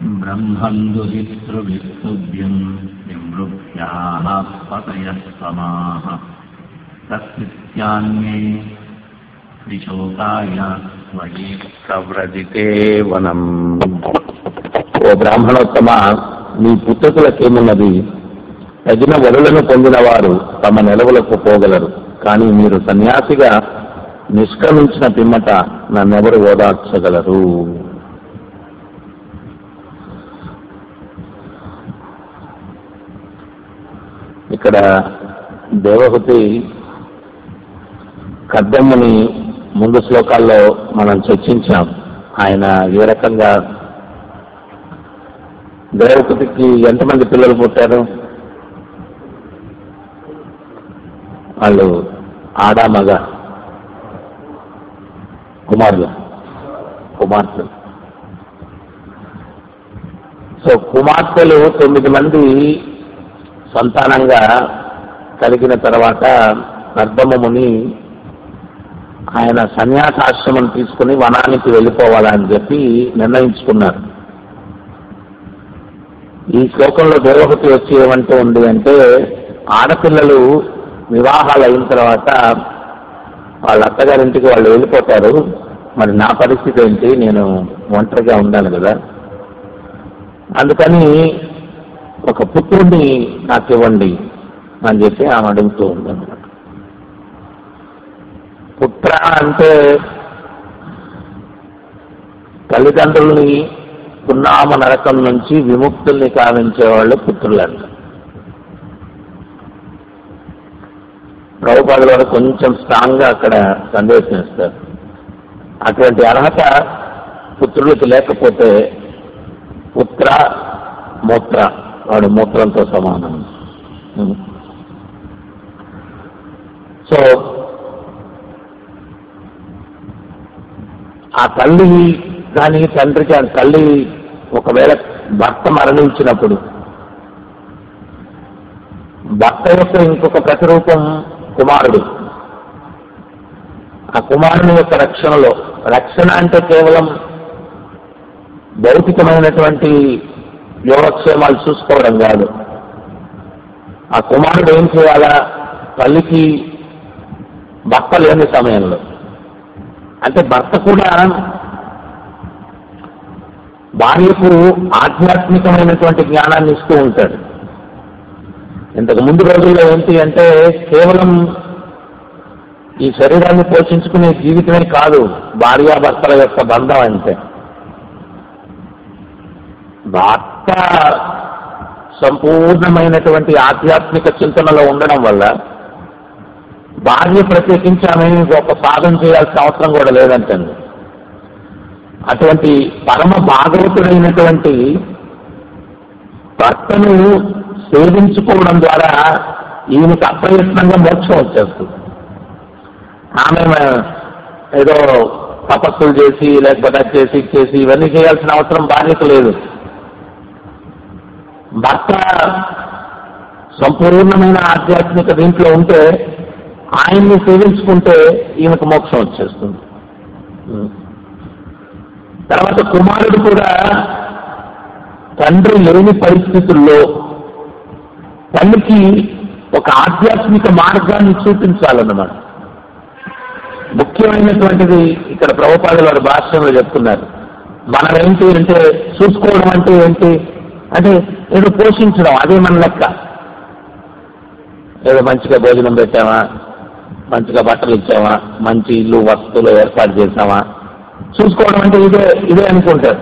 ब्रह्मन्दुहितृभिस्तुभ्यम् निमृभ्याः पतयः समाः तत्कृत्यान्ये त्रिशोकाय स्वये ప్రవ్రజితే వనం ఓ బ్రాహ్మణోత్తమ మీ పుత్రకులకేమున్నది తగిన వరులను పొందిన వారు తమ నిలవలకు పోగలరు కానీ మీరు సన్యాసిగా నిష్క్రమించిన పిమ్మట నన్నెవరు ఓదార్చగలరు ఇక్కడ దేవహుతి కద్దమ్మని ముందు శ్లోకాల్లో మనం చర్చించాం ఆయన ఏ రకంగా దేవకుటికి ఎంతమంది పిల్లలు పుట్టారు వాళ్ళు ఆడ మగ కుమారులు కుమార్తెలు సో కుమార్తెలు తొమ్మిది మంది సంతానంగా కలిగిన తర్వాత నర్దమముని ఆయన సన్యాసాశ్రమం తీసుకుని వనానికి వెళ్ళిపోవాలని చెప్పి నిర్ణయించుకున్నారు ఈ శ్లోకంలో దేవహతి వచ్చి ఏమంటూ ఉంది అంటే ఆడపిల్లలు వివాహాలు అయిన తర్వాత వాళ్ళ అత్తగారింటికి వాళ్ళు వెళ్ళిపోతారు మరి నా పరిస్థితి ఏంటి నేను ఒంటరిగా ఉండాలి కదా అందుకని ఒక పుత్రుడిని నాకు ఇవ్వండి అని చెప్పి ఆమె అడుగుతూ ఉందన్నమాట పుత్ర అంటే తల్లిదండ్రుల్ని పున్నామ నరకం నుంచి విముక్తుల్ని కావించే వాళ్ళు పుత్రులంట ప్రభుపాదుల వారు కొంచెం స్ట్రాంగ్ గా అక్కడ సందేశం ఇస్తారు అటువంటి అర్హత పుత్రులకి లేకపోతే పుత్ర మూత్ర వాడు మూత్రంతో సమానం సో ఆ తల్లి కానీ తండ్రికి ఆ తల్లి ఒకవేళ భర్త మరణించినప్పుడు భర్త యొక్క ఇంకొక ప్రతిరూపం కుమారుడు ఆ కుమారుని యొక్క రక్షణలో రక్షణ అంటే కేవలం భౌతికమైనటువంటి యోగక్షేమాలు చూసుకోవడం కాదు ఆ కుమారుడు ఏం చేయాలా తల్లికి భర్త లేని సమయంలో అంటే భర్త కూడా భార్యకు ఆధ్యాత్మికమైనటువంటి జ్ఞానాన్ని ఇస్తూ ఉంటాడు ఇంతకు ముందు రోజుల్లో ఏంటి అంటే కేవలం ఈ శరీరాన్ని పోషించుకునే జీవితమే కాదు భార్యాభర్తల యొక్క బంధం అంటే భర్త సంపూర్ణమైనటువంటి ఆధ్యాత్మిక చింతనలో ఉండడం వల్ల భార్య ప్రత్యేకించి ఆమె గొప్ప సాధన చేయాల్సిన అవసరం కూడా లేదంటండి అటువంటి పరమ భాగవతుడైనటువంటి భర్తను సేవించుకోవడం ద్వారా ఈయనకి అప్రయత్నంగా మోక్షం వచ్చేస్తుంది ఆమె ఏదో తపస్సులు చేసి లేకపోతే అది చేసి ఇది చేసి ఇవన్నీ చేయాల్సిన అవసరం భార్యకు లేదు భర్త సంపూర్ణమైన ఆధ్యాత్మిక దీంట్లో ఉంటే ఆయన్ని సేవించుకుంటే ఈయనకు మోక్షం వచ్చేస్తుంది తర్వాత కుమారుడు కూడా తండ్రి లేని పరిస్థితుల్లో తల్లికి ఒక ఆధ్యాత్మిక మార్గాన్ని చూపించాలన్నమాట ముఖ్యమైనటువంటిది ఇక్కడ ప్రభుపాదుల వారి భాష్యంలో చెప్తున్నారు మనం ఏంటి అంటే చూసుకోవడం అంటే ఏంటి అంటే ఏదో పోషించడం అదే మన లెక్క ఏదో మంచిగా భోజనం పెట్టామా మంచిగా బట్టలు ఇచ్చామా మంచి ఇల్లు వస్తువులు ఏర్పాటు చేసామా చూసుకోవడం అంటే ఇదే ఇదే అనుకుంటారు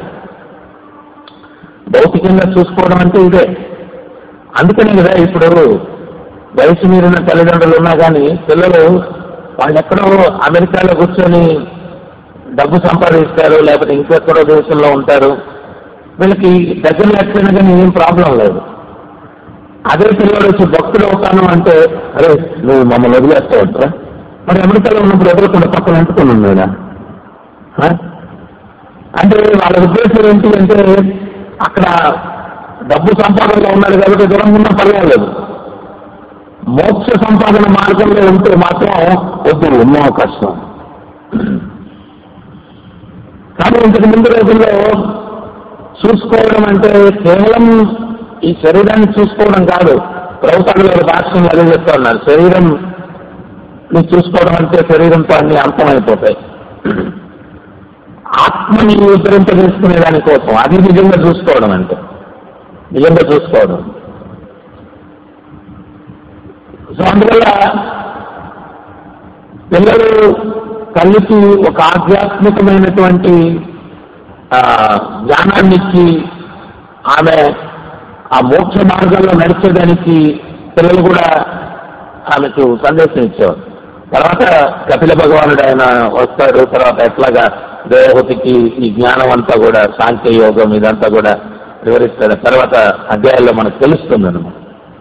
భౌతికంగా చూసుకోవడం అంటే ఇదే అందుకనే కదా ఇప్పుడు వయసు మీరిన తల్లిదండ్రులు ఉన్నా కానీ పిల్లలు వాళ్ళు ఎక్కడో అమెరికాలో కూర్చొని డబ్బు సంపాదిస్తారు లేకపోతే ఇంకెక్కడో దేశంలో ఉంటారు వీళ్ళకి దగ్గరలో ఎక్కడైనా కానీ ఏం ప్రాబ్లం లేదు అదే పిల్లలు వచ్చి భక్తులు అవుతాను అంటే అరే నువ్వు మమ్మల్ని వదిలేస్తావు అంటారా మరి అమెరికాలో ఉన్నప్పుడు ఎదురుకుండా పక్కన అంటుకుని ఉన్నాడా ఆ? అంటే వాళ్ళ ఉద్దేశం ఏంటి అంటే అక్కడ డబ్బు సంపాదనలో ఉన్నాడు కాబట్టి దూరంగా ఉన్నా పర్వాలేదు మోక్ష సంపాదన మార్గంలో ఉంటే మాత్రం వద్దు ఎన్నో కష్టం కానీ ఇంతకు ముందు రోజుల్లో చూసుకోవడం అంటే కేవలం ఈ శరీరాన్ని చూసుకోవడం కాదు ప్రభుత్వాలు గారు భాషను అదే చెప్తా ఉన్నారు శరీరం ని చూసుకోవడం అంటే శరీరంతో అన్ని అంతమైపోతాయి ఆత్మని ఉద్ధరింపజేసుకునే దానికోసం అది నిజంగా చూసుకోవడం అంటే నిజంగా చూసుకోవడం సో అందువల్ల పిల్లలు తల్లికి ఒక ఆధ్యాత్మికమైనటువంటి ఆ, జ్ఞానాన్ని ఇచ్చి ఆమె ఆ మోక్ష మార్గంలో నడిచేదానికి పిల్లలు కూడా ఆమెకు సందేశం ఇచ్చేవారు తర్వాత కపిల భగవానుడు ఆయన వస్తాడు తర్వాత ఎట్లాగా దేవహతికి ఈ జ్ఞానం అంతా కూడా సాంఖ్య యోగం ఇదంతా కూడా వివరిస్తాడు తర్వాత అధ్యాయంలో మనకు తెలుస్తుంది అనమాట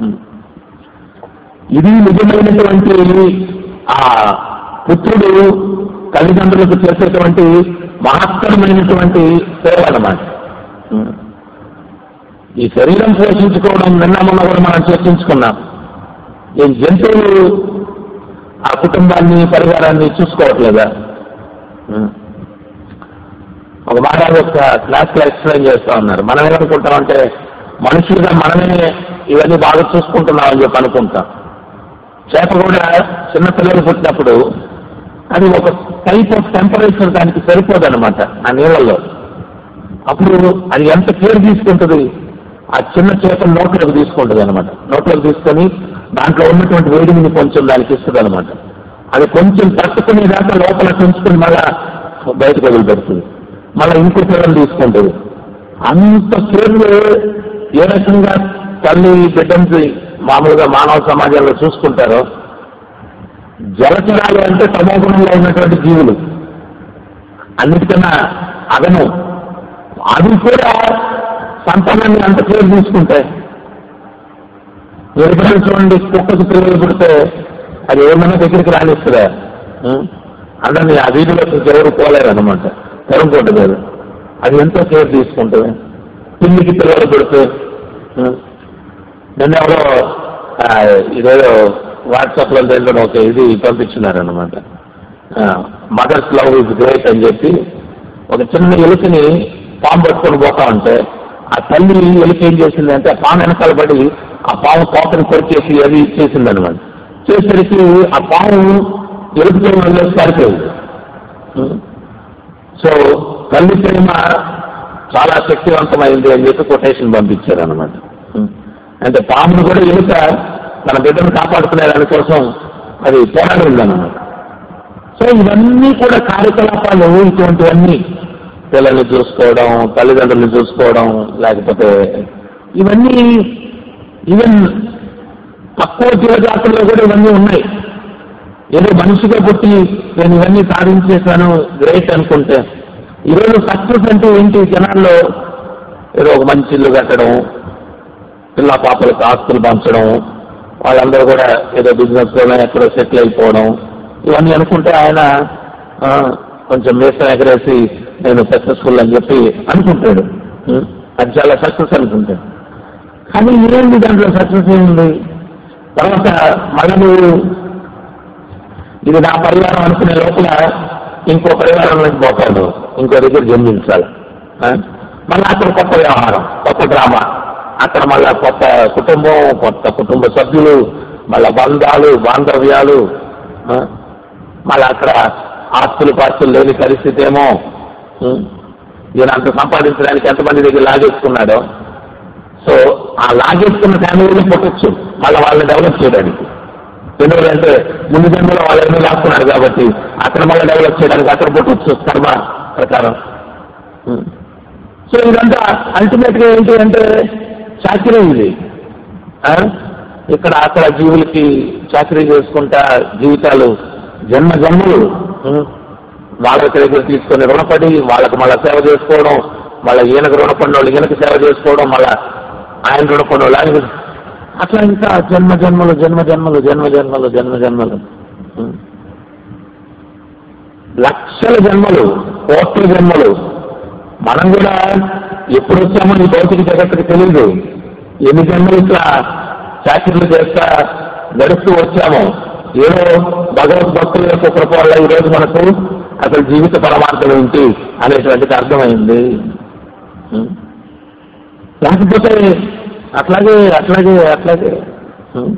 ఇది నిజమైనటువంటి ఆ పుత్రుడు తల్లిదండ్రులకు చేసేటువంటి మహత్తరమైనటువంటి సేవ అన్నమాట ఈ శరీరం పోషించుకోవడం నిన్న మొన్న కూడా మనం చర్చించుకున్నాం ఈ జంతువులు ఆ కుటుంబాన్ని పరివారాన్ని చూసుకోవట్లేదా ఒక మాట ఒక క్లాస్ లో ఎక్స్ప్లెయిన్ చేస్తా ఉన్నారు మనం ఏమనుకుంటామంటే మనుషులుగా మనమే ఇవన్నీ బాగా చూసుకుంటున్నామని చెప్పి అనుకుంటాం చేప కూడా చిన్న పిల్లలు పుట్టినప్పుడు అది ఒక టైప్ ఆఫ్ టెంపరేచర్ దానికి సరిపోదు అనమాట ఆ నీళ్ళల్లో అప్పుడు అది ఎంత కేర్ తీసుకుంటుంది ఆ చిన్న చేప నోట్లోకి తీసుకుంటుంది అనమాట నోట్లోకి తీసుకొని దాంట్లో ఉన్నటువంటి వేడిని కొంచెం దానికి ఇస్తుంది అనమాట అది కొంచెం తట్టుకునేదాకా లోపల పెంచుకుని మళ్ళా బయటకు వదిలిపెడుతుంది మళ్ళీ ఇంకో పిల్లలు తీసుకుంటుంది అంత కేర్లు ఏ రకంగా తల్లి బిడ్డని మామూలుగా మానవ సమాజంలో చూసుకుంటారో జలచరాలు అంటే తమోగుణంలో ఉన్నటువంటి జీవులు అన్నిటికన్నా అదను అవి కూడా సంతానాన్ని అంత కేర్ తీసుకుంటాయి మీరు ఎప్పుడైనా చూడండి కుక్కకు పిల్లలు పుడితే అది ఏమైనా దగ్గరికి రానిస్తుందా ఉం? అందరినీ ఆ వీధిలోకి ఎవరు పోలేరు అనమాట తెరంకోట లేదు అది ఎంతో కేర్ తీసుకుంటుంది పిల్లికి పిల్లలు పుడితే ఉం? నిన్న ఎవరో ఆ, ఇదేదో వాట్సాప్ లో దేంట్లో ఒక ఇది పంపించినారనమాట మదర్స్ లవ్ ఇస్ గ్రేట్ అని చెప్పి ఒక చిన్న ఎలుకని పాము పట్టుకొని పోతా ఉంటే ఆ తల్లి ఎలుక ఏం చేసింది అంటే ఆ పాము వెనకాల పడి ఆ పాము కోతను కొరికేసి అది ఇచ్చేసింది అనమాట చేసరికి ఆ పాము ఎలుకతో వదిలేసి పారిపోయింది సో తల్లి ప్రేమ చాలా శక్తివంతమైంది అని చెప్పి కొటేషన్ పంపించారు అనమాట అంటే పామును కూడా ఎలుక తన బిడ్డను కాపాడుకునే దానికోసం అది పోరాడింది అనమాట సో ఇవన్నీ కూడా కార్యకలాపాలు ఇటువంటివన్నీ పిల్లల్ని చూసుకోవడం తల్లిదండ్రుల్ని చూసుకోవడం లేకపోతే ఇవన్నీ ఈవెన్ తక్కువ జీవజాతుల్లో కూడా ఇవన్నీ ఉన్నాయి ఏదో మనిషిగా పుట్టి నేను ఇవన్నీ సాధించేశాను గ్రేట్ అనుకుంటే ఈరోజు సక్సెస్ అంటే ఏంటి జనాల్లో ఏదో ఒక మంచి ఇల్లు కట్టడం పిల్ల పాపలకు ఆస్తులు పంచడం వాళ్ళందరూ కూడా ఏదో బిజినెస్ లోనే ఎక్కడో సెటిల్ అయిపోవడం ఇవన్నీ అనుకుంటే ఆయన ఆ, కొంచెం మీసం ఎగరేసి నేను సక్సెస్ఫుల్ అని చెప్పి అనుకుంటాడు ఉం? అది చాలా సక్సెస్ అనుకుంటాడు కానీ ఏంటి దాంట్లో సక్సెస్ ఏముంది తర్వాత మళ్ళీ నువ్వు ఇది నా పరివారం అనుకునే లోపల ఇంకో పరివారంలోకి పోతాడు ఇంకో దగ్గర జన్మించాలి ఆ? మళ్ళీ అక్కడ కొత్త వ్యవహారం కొత్త డ్రామా అక్కడ మళ్ళా కొత్త కుటుంబం కొత్త కుటుంబ సభ్యులు మళ్ళా బంధాలు బాంధవ్యాలు ఆ? మళ్ళీ అక్కడ ఆస్తులు పాస్తులు లేని పరిస్థితి ఏమో ఉం? ఈయన అంత సంపాదించడానికి ఎంతమంది దగ్గర లాగేసుకున్నాడో సో ఆ లాగేసుకున్న ఫ్యామిలీని పుట్టచ్చు మళ్ళీ వాళ్ళని డెవలప్ చేయడానికి ఎందుకంటే ముందు జన్మలో వాళ్ళు ఎన్నో లాక్కున్నారు కాబట్టి అక్కడ మళ్ళీ డెవలప్ చేయడానికి అక్కడ పుట్టచ్చు కర్మ ప్రకారం ఉం. సో ఇదంతా అల్టిమేట్ గా ఏంటి అంటే చాకరీ ఇది ఆ? ఇక్కడ అక్కడ జీవులకి చాకరీ చేసుకుంటా జీవితాలు జన్మ జన్మలు ఉం. వాళ్ళ దగ్గర తీసుకొని రుణపడి వాళ్ళకి మళ్ళీ సేవ చేసుకోవడం మళ్ళీ ఈయనకు రుణపడిన వాళ్ళు ఈయనకి సేవ చేసుకోవడం మళ్ళా ఆయన రుణపడిన వాళ్ళు ఆయనకు అట్లా ఇంకా జన్మ జన్మలు జన్మ జన్మలు జన్మ జన్మలు జన్మ జన్మలు ఉం. లక్షల జన్మలు కోట్ల జన్మలు మనం కూడా ఎప్పుడు వచ్చామో ఈ భౌతిక జగత్తుకి తెలియదు ఎన్ని జన్మలు ఇట్లా చాకరీలు చేస్తా గడుస్తూ వచ్చామో ఏదో భగవద్భక్తుల యొక్క కృప వల్ల ఈ రోజు మనకు అసలు జీవిత పరమార్థం ఏంటి అనేటువంటిది అర్థమైంది ఉం? లేకపోతే అట్లాగే అట్లాగే అట్లాగే ఉం.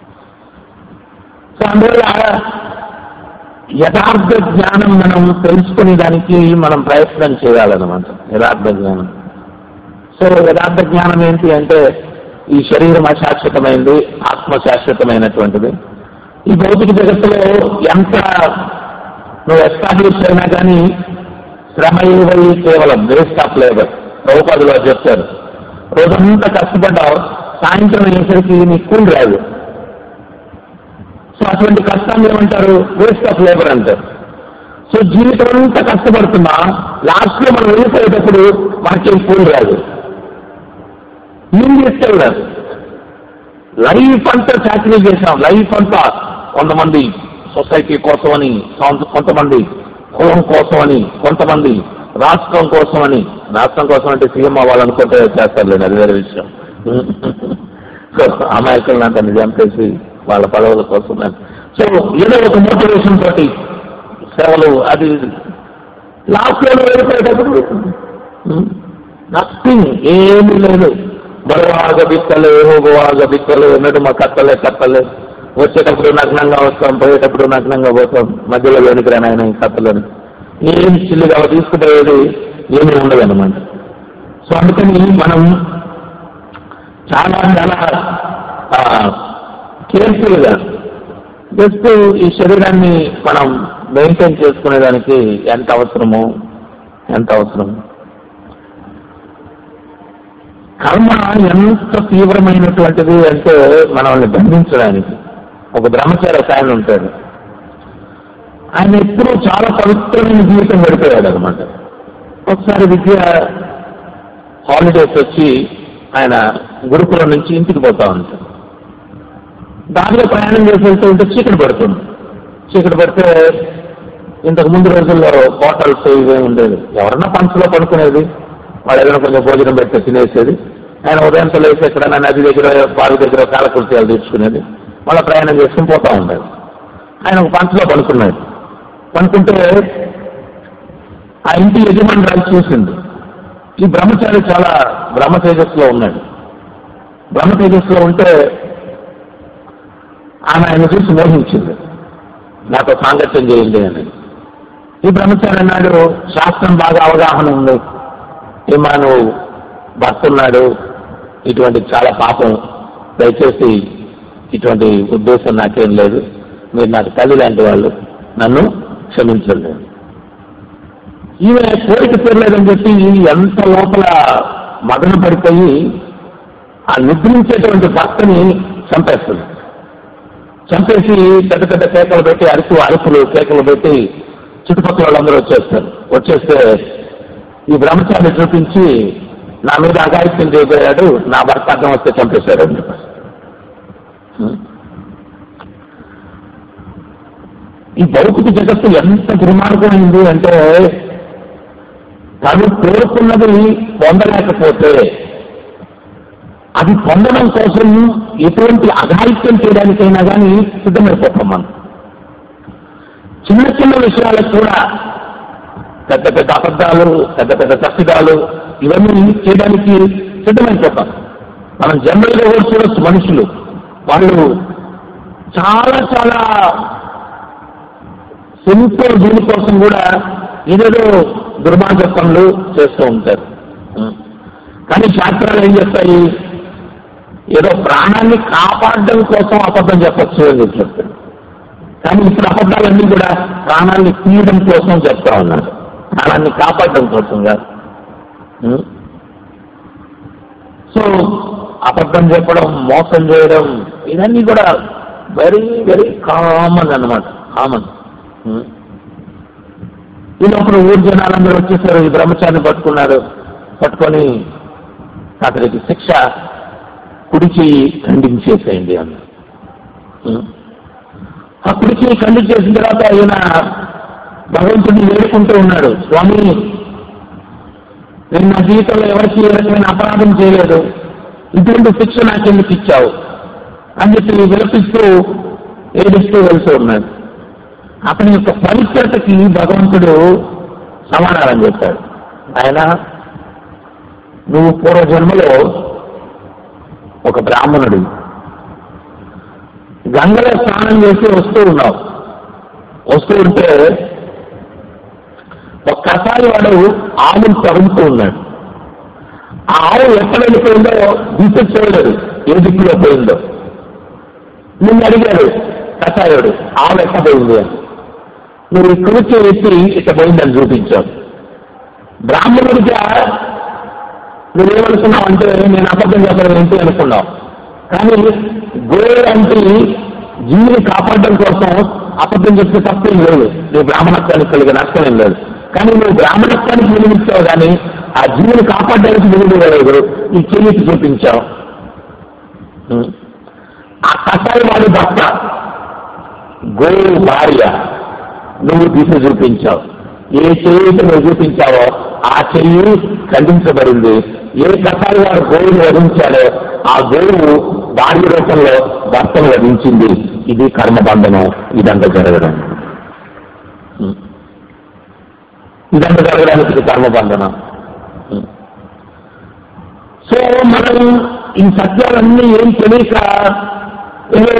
సో అందువల్ల యథార్థ జ్ఞానం మనం తెలుసుకునే దానికి మనం ప్రయత్నం చేయాలన్నమాట యథార్థ జ్ఞానం సో యథార్థ జ్ఞానం ఏంటి అంటే ఈ శరీరం అశాశ్వతమైంది ఆత్మ శాశ్వతమైనటువంటిది ఈ భౌతిక జగత్తులో ఎంత నువ్వు ఎస్టాబ్లిష్ అయినా కానీ శ్రమ ఇవ్వయి కేవలం వేస్ట్ ఆఫ్ లేబర్ ప్రభుపాదులో చెప్తారు రోజంతా కష్టపడ్డావు సాయంత్రం అయ్యేసరికి నీకు కూలి రాదు సో అటువంటి కష్టాన్ని ఏమంటారు వేస్ట్ ఆఫ్ లేబర్ అంటారు సో జీవితం అంతా కష్టపడుతున్నా లాస్ట్ లో మనం వెళ్ళిపోయేటప్పుడు మనకేం కూలి రాదు ఏం తీసుకెళ్ళారు లైఫ్ అంతా సాక్రిఫైస్ చేశాం లైఫ్ అంతా కొంతమంది సొసైటీ కోసమని కొంత- కొంతమంది కులం కోసమని కొంతమంది రాష్ట్రం కోసమని రాష్ట్రం కోసం అంటే సీఎం అవ్వాలనుకుంటే చేస్తారులేండి అది వేరే విషయం సో అమాయకులను అంతా చంపేసి వాళ్ళ పదవుల కోసం సో ఏదో ఒక మోటివేషన్ తోటి సేవలు అది లాస్ట్ లో వెళ్ళిపోయేటప్పుడు నథింగ్ ఏమీ లేదు బరువాగ బిక్కలు హోగువాగ బిక్కలు ఎన్నడూ మా కట్టలే కట్టలే వచ్చేటప్పుడు నగ్నంగా వస్తాం పోయేటప్పుడు నగ్నంగా పోతాం మధ్యలో వెనుక ఆయన ఈ కట్టలని ఏం చిల్లిగా తీసుకుపోయేది ఏమీ ఉండదు అనమాట సో అందుకని మనం చాలా చాలా కేర్ఫుల్గా జస్ట్ ఈ శరీరాన్ని మనం మెయింటైన్ చేసుకునేదానికి ఎంత అవసరమో ఎంత అవసరమో కర్మ ఎంత తీవ్రమైనటువంటిది అంటే మనల్ని బంధించడానికి ఒక బ్రహ్మచారి ఒక ఆయన ఉంటాడు ఆయన ఎప్పుడూ చాలా పవిత్రమైన జీవితం గడిపేవాడు అనమాట ఒకసారి విద్య హాలిడేస్ వచ్చి ఆయన గురుకులం నుంచి ఇంటికి పోతా ఉంటాడు దారిలో ప్రయాణం చేసి వెళ్తూ ఉంటే చీకటి పడుతుంది చీకటి పడితే ఇంతకు ముందు రోజుల్లో హోటల్స్ ఇవే ఉండేది ఎవరన్నా పంచులో పడుకునేది వాళ్ళు ఏదైనా కొంచెం భోజనం పెడితే తినేసేది ఆయన ఉదయం లేసి ఎక్కడైనా నది దగ్గర బావి దగ్గర కాలకృత్యాలు తీర్చుకునేది మళ్ళీ ప్రయాణం చేసుకుని పోతా ఉండేది ఆయన ఒక పంచులో పడుకున్నాడు పనుకుంటే ఆ ఇంటి యజమానురాలు చూసింది ఈ బ్రహ్మచారి చాలా బ్రహ్మ తేజస్సులో ఉన్నాడు బ్రహ్మ తేజస్సులో ఉంటే ఆమె ఆయన చూసి మోహించింది నాతో సాంగత్యం చేయండి అని ఈ బ్రహ్మచారి అన్నాడు శాస్త్రం బాగా అవగాహన ఉంది ఏమా నువ్వు భర్త ఉన్నాడు ఇటువంటి చాలా పాపం దయచేసి ఇటువంటి ఉద్దేశం నాకేం లేదు మీరు నాకు తల్లి లాంటి వాళ్ళు నన్ను క్షమించండి ఈమె కోరిక తీరలేదని చెప్పి ఎంత లోపల మదన పడిపోయి ఆ నిద్రించేటువంటి భర్తని చంపేస్తుంది చంపేసి పెద్ద పెద్ద కేకలు పెట్టి అరుపు అరుపులు కేకలు పెట్టి చుట్టుపక్కల వాళ్ళందరూ వచ్చేస్తారు వచ్చేస్తే ఈ బ్రహ్మచారిని చూపించి నా మీద అఘాయిత్యం చేయబోయాడు నా భర్త అర్థం వస్తే చంపేశాడు అని చెప్పారు ఈ భౌతిక జగత్తు ఎంత దుర్మార్గమైంది అంటే తను కోరుకున్నది పొందలేకపోతే అది పొందడం కోసం ఎటువంటి అఘాయిత్యం చేయడానికైనా కానీ సిద్ధమైపోతాం మనం చిన్న చిన్న విషయాలకు కూడా పెద్ద పెద్ద అబద్ధాలు పెద్ద పెద్ద తప్పిదాలు ఇవన్నీ చేయడానికి సిద్ధమైపోతాం మనం జనరల్గా కూడా చూడొచ్చు మనుషులు వాళ్ళు చాలా చాలా సింపుల్ దీని కోసం కూడా ఏదేదో దుర్మార్గ పనులు చేస్తూ ఉంటారు కానీ శాస్త్రాలు ఏం చెప్తాయి ఏదో ప్రాణాన్ని కాపాడడం కోసం అబద్ధం చెప్పచ్చు అని చెప్పి చెప్తాడు కానీ ఇప్పుడు అబద్ధాలన్నీ కూడా ప్రాణాన్ని తీయడం కోసం చెప్తా ఉన్నారు ప్రాణాన్ని కాపాడడం కోసం కాదు ఉం? సో అబద్ధం చెప్పడం మోసం చేయడం ఇవన్నీ కూడా వెరీ వెరీ కామన్ అన్నమాట కామన్ ఈ లోపల ఊరు జనాలందరూ వచ్చేసారు ఈ బ్రహ్మచారిని పట్టుకున్నారు పట్టుకొని అతనికి శిక్ష కుడిచి ఖండించేసేయండి అన్న ఉం? ఆ కుడిచి ఖండించేసిన తర్వాత ఆయన భగవంతుడిని వేడుకుంటూ ఉన్నాడు స్వామి నేను నా జీవితంలో ఎవరికి ఏ రకమైన అపరాధం చేయలేదు ఇటువంటి శిక్ష నాకెందుకు ఇచ్చావు అని చెప్పి విలపిస్తూ ఏడుస్తూ వెళ్తూ ఉన్నాడు అతని యొక్క పవిత్రతకి భగవంతుడు సమాధానం చెప్పాడు ఆయన నువ్వు పూర్వజన్మలో ఒక బ్రాహ్మణుడు గంగలో స్నానం చేసి వస్తూ ఉన్నావు వస్తూ ఉంటే ఒక కసాయి వాడు ఆవును తరుముతూ ఉన్నాడు ఆ ఆవు ఎక్కడ వెళ్ళిపోయిందో దిశ చూడలేదు ఏ దిక్కులో పోయిందో నిన్ను అడిగాడు కషాయుడు ఆవు ఎక్కడ పోయింది అని నువ్వు ఇక్కడ నుంచి ఎత్తి ఇట్లా పోయిందని చూపించావు బ్రాహ్మణుడిగా నువ్వేమనుకున్నావు అంటే నేను అబద్ధం చెప్పడం ఏంటి అనుకున్నావు కానీ గోరు అంటే జీవిని కాపాడడం కోసం అబద్ధం చెప్తే తప్పేం లేదు నువ్వు బ్రాహ్మణత్వానికి కలిగే నష్టం ఏం లేదు కానీ నువ్వు బ్రాహ్మణత్వానికి విలువించావు కానీ ఆ జీవిని కాపాడడానికి విలువలేదు ఈ చెయ్యి చూపించావు ఉం. ఆ కషాయి వాడి భర్త గోరు భార్య నువ్వు దిశ చూపించావు ఏ చెయ్యి నువ్వు చూపించావో ఆ చెయ్యి ఖండించబడింది ఏ కషాయి వాడు గోవును వధించాడో ఆ గోవు భార్య రూపంలో భర్తను వధించింది ఇది కర్మబంధనం ఇదంతా జరగడం ఉం. ఇదంతా జరగడానికి ఇది కర్మబంధనం ఉం. సో మనం ఈ సత్యాలన్నీ ఏం తెలియక ఏదో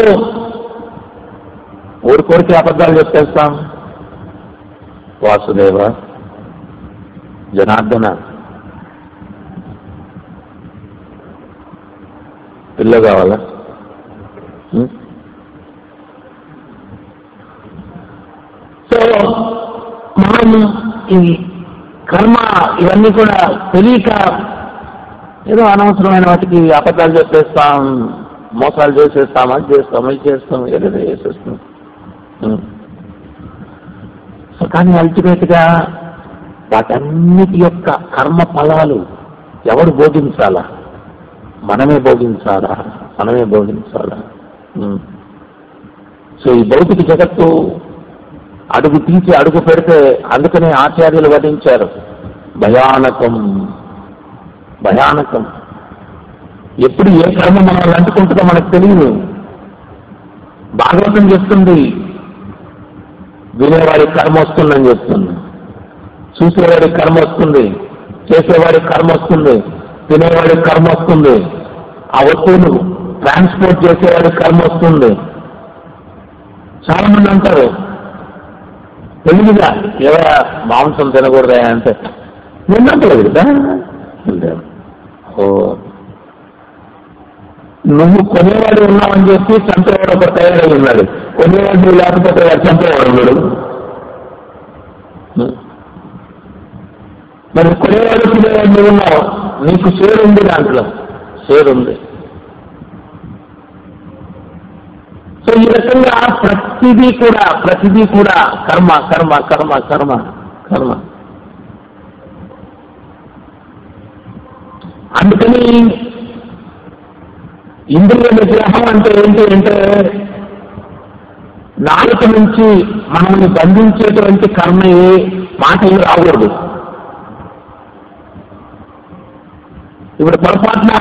ఊరికోరికి అబద్ధాలు చెప్పేస్తాం వాసుదేవ జనార్దన పిల్ల కావాలా ఉం? సో మనం ఈ కర్మ ఇవన్నీ కూడా తెలియక ఏదో అనవసరమైన వాటికి అబద్ధాలు చెప్పేస్తాం మోసాలు చేసేస్తాం అది చేస్తాం ఇది చేస్తాం ఏదైనా చేసేస్తాం ఉం. సో కానీ అల్టిమేట్ గా వాటన్నిటి యొక్క కర్మ ఫలాలు ఎవరు భోగించాలా మనమే భోగించాలా మనమే భోగించాలా ఉం. సో ఈ భౌతిక జగత్తు అడుగు తీసి అడుగు పెడితే అందుకనే ఆచార్యులు వధించారు భయానకం భయానకం ఎప్పుడు ఏ కర్మ మనల్ని అంటుకుంటుందో మనకు తెలియదు భాగవతం చెప్తుంది వినేవాడికి కర్మ వస్తుందని చెప్తుంది చూసేవాడికి కర్మ వస్తుంది చేసేవాడికి కర్మ వస్తుంది తినేవాడికి కర్మ వస్తుంది ఆ వస్తువును ట్రాన్స్పోర్ట్ చేసేవాడికి కర్మ వస్తుంది చాలా మంది అంటారు తెలివిగా ఏవో మాంసం తినకూడదా అంటే నిన్నట్లేదు కదా అంటే, ఓ నువ్వు కొనేవాడు ఉన్నావని చెప్పి చంపేవాడు ఒక తయారై ఉన్నాడు కొనేవాడు నువ్వు లేకపోతే వాడు చంపేవాడు ఉన్నాడు మరి కొనేవాడు తినేవాడు నువ్వు ఉన్నావు నీకు షేర్ ఉంది దాంట్లో షేర్ ఉంది సో ఈ రకంగా ప్రతిదీ కూడా ప్రతిదీ కూడా కర్మ కర్మ కర్మ కర్మ కర్మ అందుకని ఇంద్రియ నిగ్రహం అంటే ఏంటి అంటే నాలుక నుంచి మనల్ని బంధించేటువంటి కర్మ ఏ మాటలు రాకూడదు ఇప్పుడు పొరపాటున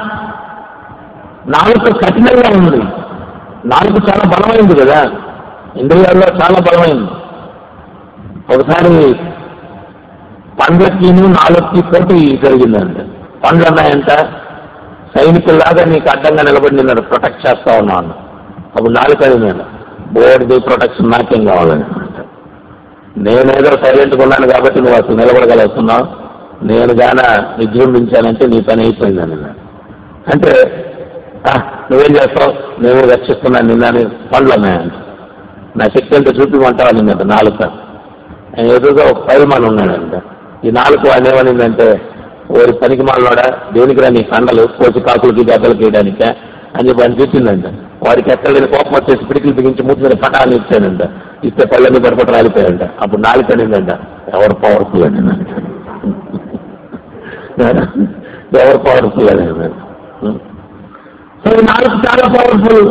నాలుక కఠినంగా ఉంది నాలుగు చాలా బలమైంది కదా ఇంద్రియాల్లో చాలా బలమైంది ఒకసారి పండ్లకిను నాలుగుకి పోటీ జరిగిందంట పండ్లు అన్నాయంట సైనికుల్లాగా నీకు అడ్డంగా నిలబడి నిన్ను ప్రొటెక్ట్ చేస్తా ఉన్నాను అప్పుడు నాలుగు నేను బోర్డుది ప్రొటెక్షన్ నాకేం కావాలని నేనేదో సైలెంట్గా ఉన్నాను కాబట్టి నువ్వు అసలు నిలబడగలుగుతున్నావు నేను గాన విజృంభించానంటే నీ పని అయిపోయిందని అన్నాడు. అంటే "ఆ, నువ్వేం చేస్తావు నేను రక్షిస్తున్నాను నిన్న పనులు ఉన్నాయంట నా శక్తి అంతా చూపిమంటావా నిన్నంట నాలుక ఆయన ఎదురుగా ఒక పైల్మాన్ ఉన్నాడంట ఈ నాలుగు ఆయన ఏమనిందంటే ఓరి పనికి మాలవాడా దేనికి రా నీ కండలు కోసి కాకులకి గద్దలకి వేయడానికే అని చెప్పి ఆయన తిట్టిందంట వాడికి ఎక్కడ కోపం వచ్చేసి పిడికిలు బిగించి మూతి మీద పటాన్ని ఇచ్చాడంట ఇస్తే పళ్ళని పడిపట్టు రాలిపోయాడంట అప్పుడు నాలుగు అనిందంట ఎవరు పవర్ఫుల్ అని ఎవరు పవర్ఫుల్ అని అన్నాడు. సో ఈ నాలుగు చాలా పవర్ఫుల్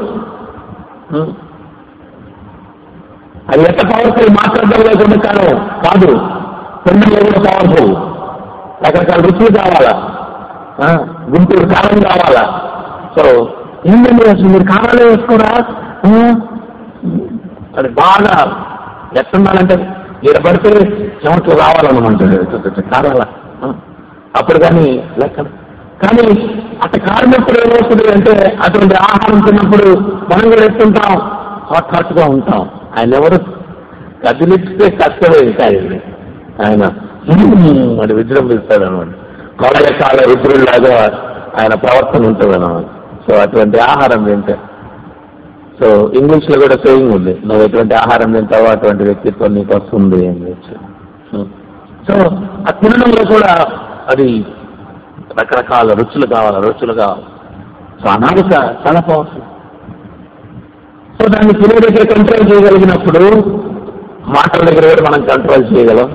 అది ఎంత పవర్ఫుల్ మాట్లాడడం లేకుండా కాదు కాదు పెండలో కూడా పవర్ఫుల్ రకరకాల రుచులు కావాలా ఆ, గుంటూరు కారం కావాలా సో ఏంటండి అసలు మీరు కారాలే వేసుకోరా ఆ? అది బాగా ఎట్టున్నానంటే ఈడ పడితే చెమట్లు రావాలన్నమాట కారాల ఆ? అప్పుడు కానీ లెక్క కానీ అట్ట కారినప్పుడు ఏమవుతుంది అంటే అటువంటి ఆహారం తిన్నప్పుడు మనం కూడా ఎత్తుంటాం హాట్ హాట్ గా ఉంటాం ఆయన ఎవరు కదిలిస్తే కష్టమే ఇంకా ఆయన్ని. ఆయన "హ్మ్" అని విజృంభిస్తాడు అనమాట కొలయ కాల రుద్రుడిలాగా ఆయన ప్రవర్తన ఉంటుంది అనమాట సో అటువంటి ఆహారం తింటే సో ఇంగ్లీష్ లో కూడా సేయింగ్ ఉంది నువ్వు ఎటువంటి ఆహారం తింటావో అటువంటి వ్యక్తిత్వం నీకు వస్తుంది అని చెప్పి సో ఆ తినడంలో కూడా అది రకరకాల రుచులు కావాలి రుచులు కావాలి సో అనామిక చాలా పవర్ఫుల్ సో దాన్ని తినే దగ్గర కంట్రోల్ చేయగలిగినప్పుడు మాటల దగ్గర కూడా మనం కంట్రోల్ చేయగలం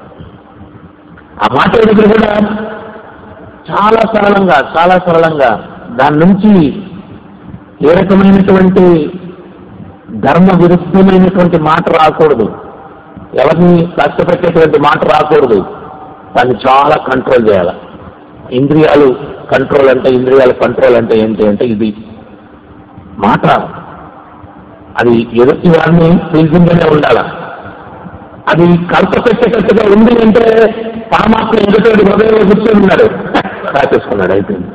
ఆ మాటల దగ్గర కూడా చాలా సరళంగా చాలా సరళంగా దాని నుంచి ఏ రకమైనటువంటి ధర్మ విరుద్ధమైనటువంటి మాట రాకూడదు ఎవరిని కష్టపెట్టేటువంటి మాట రాకూడదు దాన్ని చాలా కంట్రోల్ చేయాలి ఇంద్రియాలు కంట్రోల్ అంటే ఇంద్రియాల కంట్రోల్ అంటే ఏంటి అంటే ఇది మాట అది ఎదుటి వారిని పీల్చిందనే ఉండాల అది కల్ప పెట్టేటట్టుగా ఉంది అంటే పరమాత్మ ఎదుటి హృదయంలో కూర్చొని ఉన్నాడు రాసేసుకున్నాడు అయిపోయింది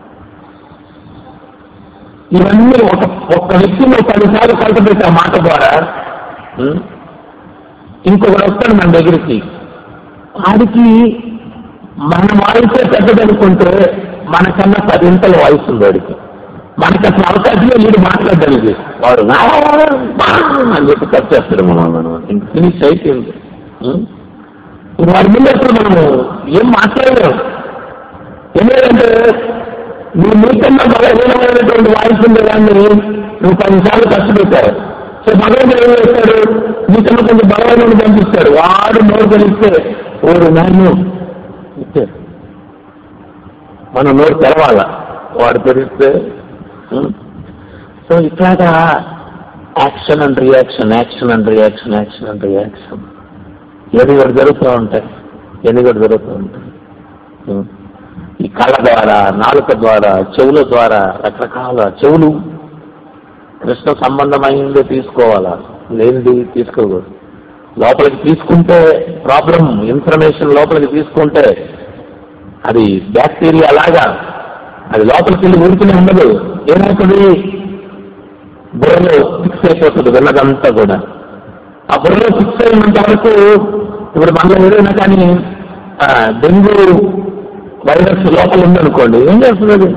ఇవన్నీ ఒక ఒక్క వ్యక్తిని పదిసార్లు కల్ప పెట్టే మాట ద్వారా ఉం? ఇంకొకడు వస్తాడు మన దగ్గరికి వాడికి మన వాయిసే పెద్దదనుకుంటే మనకన్నా పదింతల వాయిస్ ఉంది వాడికి మనకి అసలు అవకాశమే వీడు మాట్లాడడానికి వాడు "నా, నా" అని చెప్పి కట్ చేస్తాడు మనం మనం ఇంక ఫినిష్ అయిపోయింది ఉం? ఇప్పుడు వాడి ముందు అసలు మనం ఏం మాట్లాడలేము ఎందుకంటే నువ్వు నీకన్నా బలహీనమైనటువంటి వాయిస్ ఉంది దాన్ని నువ్వు పదిసార్లు కష్టపెట్టావు సో భగవంతుడు ఏం చేస్తాడు నీకన్నా కొంచెం బలమైన పంపిస్తాడు వాడు నోరు తెలిస్తే ఓరు నాయను ఇచ్చాడు మన నోరు తెరవాల వాడు తెరిస్తే ఉం? సో ఇట్లాగా action and reaction action and reaction action and reaction ఎన్ని కూడా జరుగుతూ ఉంటాయి ఎన్ని కూడా జరుగుతూ ఉంటాయి ఉం? ఈ కళ్ళ ద్వారా నాలుక ద్వారా చెవుల ద్వారా రకరకాల చెవులు కృష్ణ సంబంధమైంది తీసుకోవాలా లేనిది తీసుకోకూడదు లోపలికి తీసుకుంటే ప్రాబ్లం ఇన్ఫర్మేషన్ లోపలికి తీసుకుంటే అది బ్యాక్టీరియా లాగా అది లోపలికి వెళ్ళి ఊరికనే ఉండదు ఏమవుతుంది బుర్రలో ఫిక్స్ అయిపోతుంది విన్నదంతా కూడా ఆ బుర్రలో ఫిక్స్ అయినంత వరకు ఇప్పుడు మనలో ఏదైనా కానీ ఆ, డెంగ్యూ వైరస్ లోపల ఉందనుకోండి ఏం చేస్తుంది అది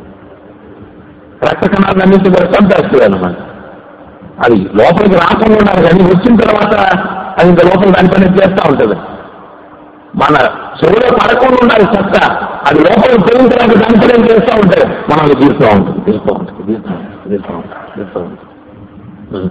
రక్త కణాలన్నింటి కూడా చంపేస్తుంది అనమాట అది లోపలికి రాకుండా ఉండాలి కానీ వచ్చిన తర్వాత అది ఇంకా లోపల దాని పని చేస్తూ ఉంటుంది మన చెవులో పడకుండా ఉండాలి సత్తా అది లోపలికి పోయిన తర్వాత దాని పని చేస్తూ ఉంటే మనల్ని తీస్తూ ఉంటుంది తీస్తూ ఉంటుంది తీస్తూ ఉంటుంది తీస్తూ ఉంటుంది తీస్తూ ఉంటుంది ఉం.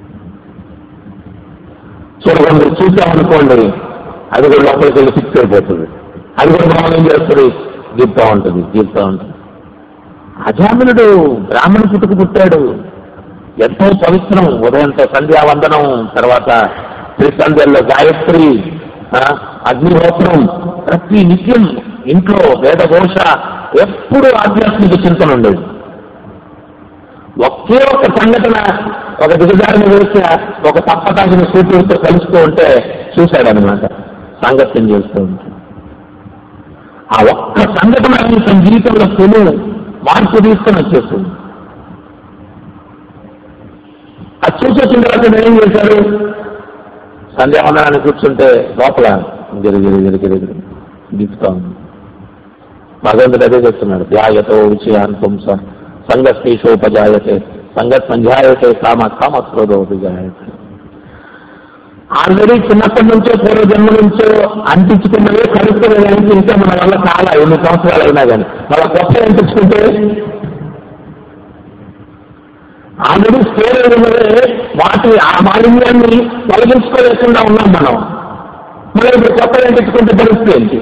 చూడకుండా చూసామనుకోండి అది కూడా లోపలికి వెళ్ళి ఫిక్స్ అయిపోతుంది అది కూడా మనం ఏం చేస్తుంది గీపుతా ఉంటుంది గీపుతా ఉంటుంది అజామినుడు బ్రాహ్మణ పుట్టుకు పుట్టాడు ఎంతో పవిత్రం ఉదయంతో సంధ్యావందనం తర్వాత త్రిసంధ్యల్లో గాయత్రి ఆ, అగ్నిహోత్రం ప్రతి నిత్యం ఇంట్లో వేదఘోష ఎప్పుడు ఆధ్యాత్మిక చింతన ఉండేది ఒకే ఒక సంఘటన ఒక దిగజారిన వేసిన ఒక తప్పటాసిన సూర్యుడితో కలుస్తూ ఉంటే చూశాడనమాట సాంగత్యం చేస్తూ ఉంటే ఆ ఒక్క సంఘటన ఆయన తన జీవితంలో పెను మార్పు తీసుకొని వచ్చేస్తుంది అది చూసి వచ్చిన తర్వాత నేను ఏం చేశాడు సంధ్యావందనాన్ని కూర్చుంటే లోపల గిరి గిరి గిరి గిరి గిరి దిక్కుతా ఉంది భగవంతుడు అదే చెప్తున్నాడు ధ్యాయతో విషయాన్ పుంస సంగస్తీషోపజాయతే సంగత్ సంధ్యాయతే కామ కామక్రోధోపజాయతే ఆల్రెడీ చిన్నప్పటి నుంచో పూర్వ జన్మ నుంచో అంటించుకున్నవే కలుపుకునేదానికి ఇంకా మన వల్ల చాలా ఎన్ని సంవత్సరాలు అయినా కానీ మన కొత్త అంటించుకుంటే ఆల్రెడీ స్టోర్ ఉన్నదే వాటి ఆ మాలిన్యాన్ని తొలగించుకోలేకుండా ఉన్నాం మనం మళ్ళీ ఇప్పుడు కొత్త అంటించుకుంటే పరిస్థితి ఏంటి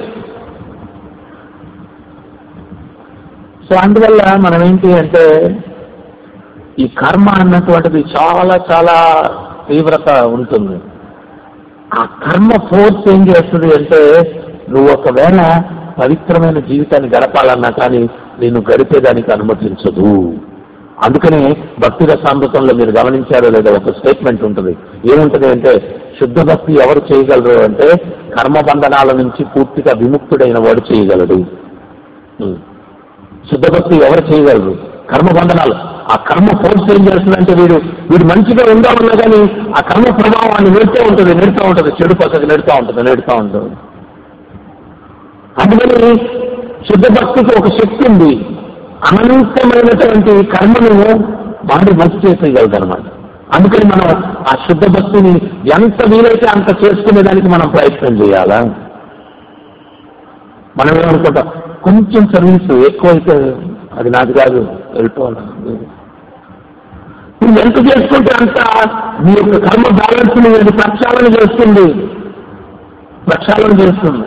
సో అందువల్ల మనం ఏంటి అంటే ఈ కర్మ అన్నటువంటిది చాలా చాలా తీవ్రత ఉంటుంది ఆ కర్మ ఫోర్స్ ఏం చేస్తుంది అంటే నువ్వు ఒకవేళ పవిత్రమైన జీవితాన్ని గడపాలన్నా కానీ నేను గడిపేదానికి అనుమతించదు అందుకని భక్తి రసామృతంలో మీరు గమనించారో లేదో ఒక స్టేట్మెంట్ ఉంటుంది ఏముంటుంది అంటే శుద్ధ భక్తి ఎవరు చేయగలరు అంటే కర్మబంధనాల నుంచి పూర్తిగా విముక్తుడైన వాడు చేయగలడు ఉం. శుద్ధ భక్తి ఎవరు చేయగలరు కర్మబంధనాలు ఆ కర్మ ఫోర్స్ ఏం చేస్తుందంటే వీడు వీడు మంచిగా ఉందామన్నా కానీ ఆ కర్మ ప్రభావాన్ని నెడుతూ ఉంటుంది నెడుతూ ఉంటుంది చెడు పక్కకి నెడుతూ ఉంటుంది నెడుతూ ఉంటుంది అందుకని శుద్ధ భక్తికి ఒక శక్తి ఉంది అనంతమైనటువంటి కర్మను వాడి మంచి చేసేయగలదన్నమాట అందుకని మనం ఆ శుద్ధ భక్తిని ఎంత వీలైతే అంత చేసుకునేదానికి మనం ప్రయత్నం చేయాలా మనం ఏమనుకుంటాం కొంచెం సర్వీస్ ఎక్కువైతే అది నాది కాదు వెళ్ళిపోవాలి నువ్వు ఎంత చేసుకుంటే అంత నీ యొక్క కర్మ బ్యాలెన్స్ ని అది ప్రక్షాళన చేస్తుంది ప్రక్షాళన చేస్తుంది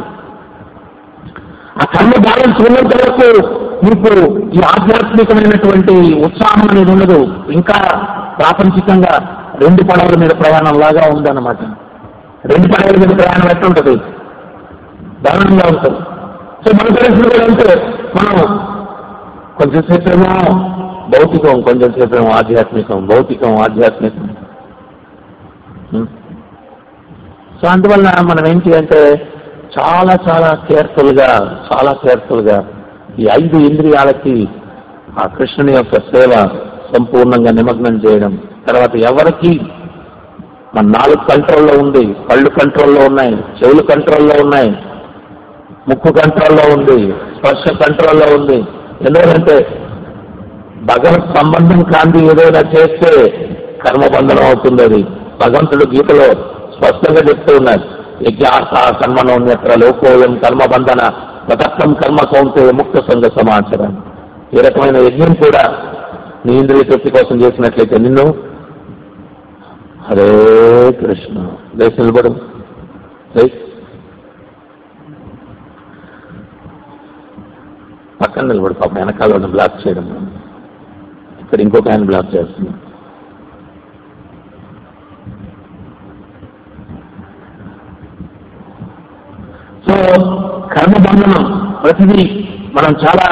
ఆ కర్మ బ్యాలెన్స్ ఉన్నంత వరకు మీకు ఈ ఆధ్యాత్మికమైనటువంటి ఉత్సాహం అనేది ఉండదు ఇంకా ప్రాపంచికంగా రెండు పడవల మీద ప్రయాణం లాగా ఉందన్నమాట రెండు పడవల మీద ప్రయాణం ఎట్లుంటది దారుణంగా ఉంటుంది సో మన పరిస్థితి కూడా అంటే మనం కొంచెం సేపేమో భౌతికం కొంచెం సేపేమో ఆధ్యాత్మికం భౌతికం ఆధ్యాత్మికం ఉం? సో అందువల్ల మనం ఏంటి అంటే చాలా చాలా కేర్ఫుల్ గా చాలా కేర్ఫుల్ గా ఈ ఐదు ఇంద్రియాలకి ఆ కృష్ణుని యొక్క సేవ సంపూర్ణంగా నిమగ్నం చేయడం తర్వాత ఎవరికి మన నాలుగు కంట్రోల్లో ఉంది కళ్ళు కంట్రోల్లో ఉన్నాయి చెవులు కంట్రోల్లో ఉన్నాయి ముక్కు కంట్రోల్లో ఉంది స్పర్శ కంట్రోల్లో ఉంది ఎందుకంటే భగవత్ సంబంధం కాంతి ఏదైనా చేస్తే కర్మబంధనం అవుతుంది అది భగవంతుడు గీతలో స్పష్టంగా చెప్తూ ఉన్నారు యజ్ఞాస కర్మణోన్యత్ర లోకోయం కర్మబంధన తదర్థం కర్మ కౌంటే ముక్త సంఘ సమాచారం ఈ రకమైన యజ్ఞం కూడా నీ ఇంద్రియ తృప్తి కోసం చేసినట్లయితే నిన్ను హరే కృష్ణ లేచి నిలబడు లేచి. పక్కన నిలబడు పాప వెనకాల వాళ్ళని బ్లాక్ చేయడం ఇక్కడ ఇంకొక ఆయన బ్లాక్ చేస్తున్నాం సో కర్మబంధనం ప్రతిదీ మనం చాలా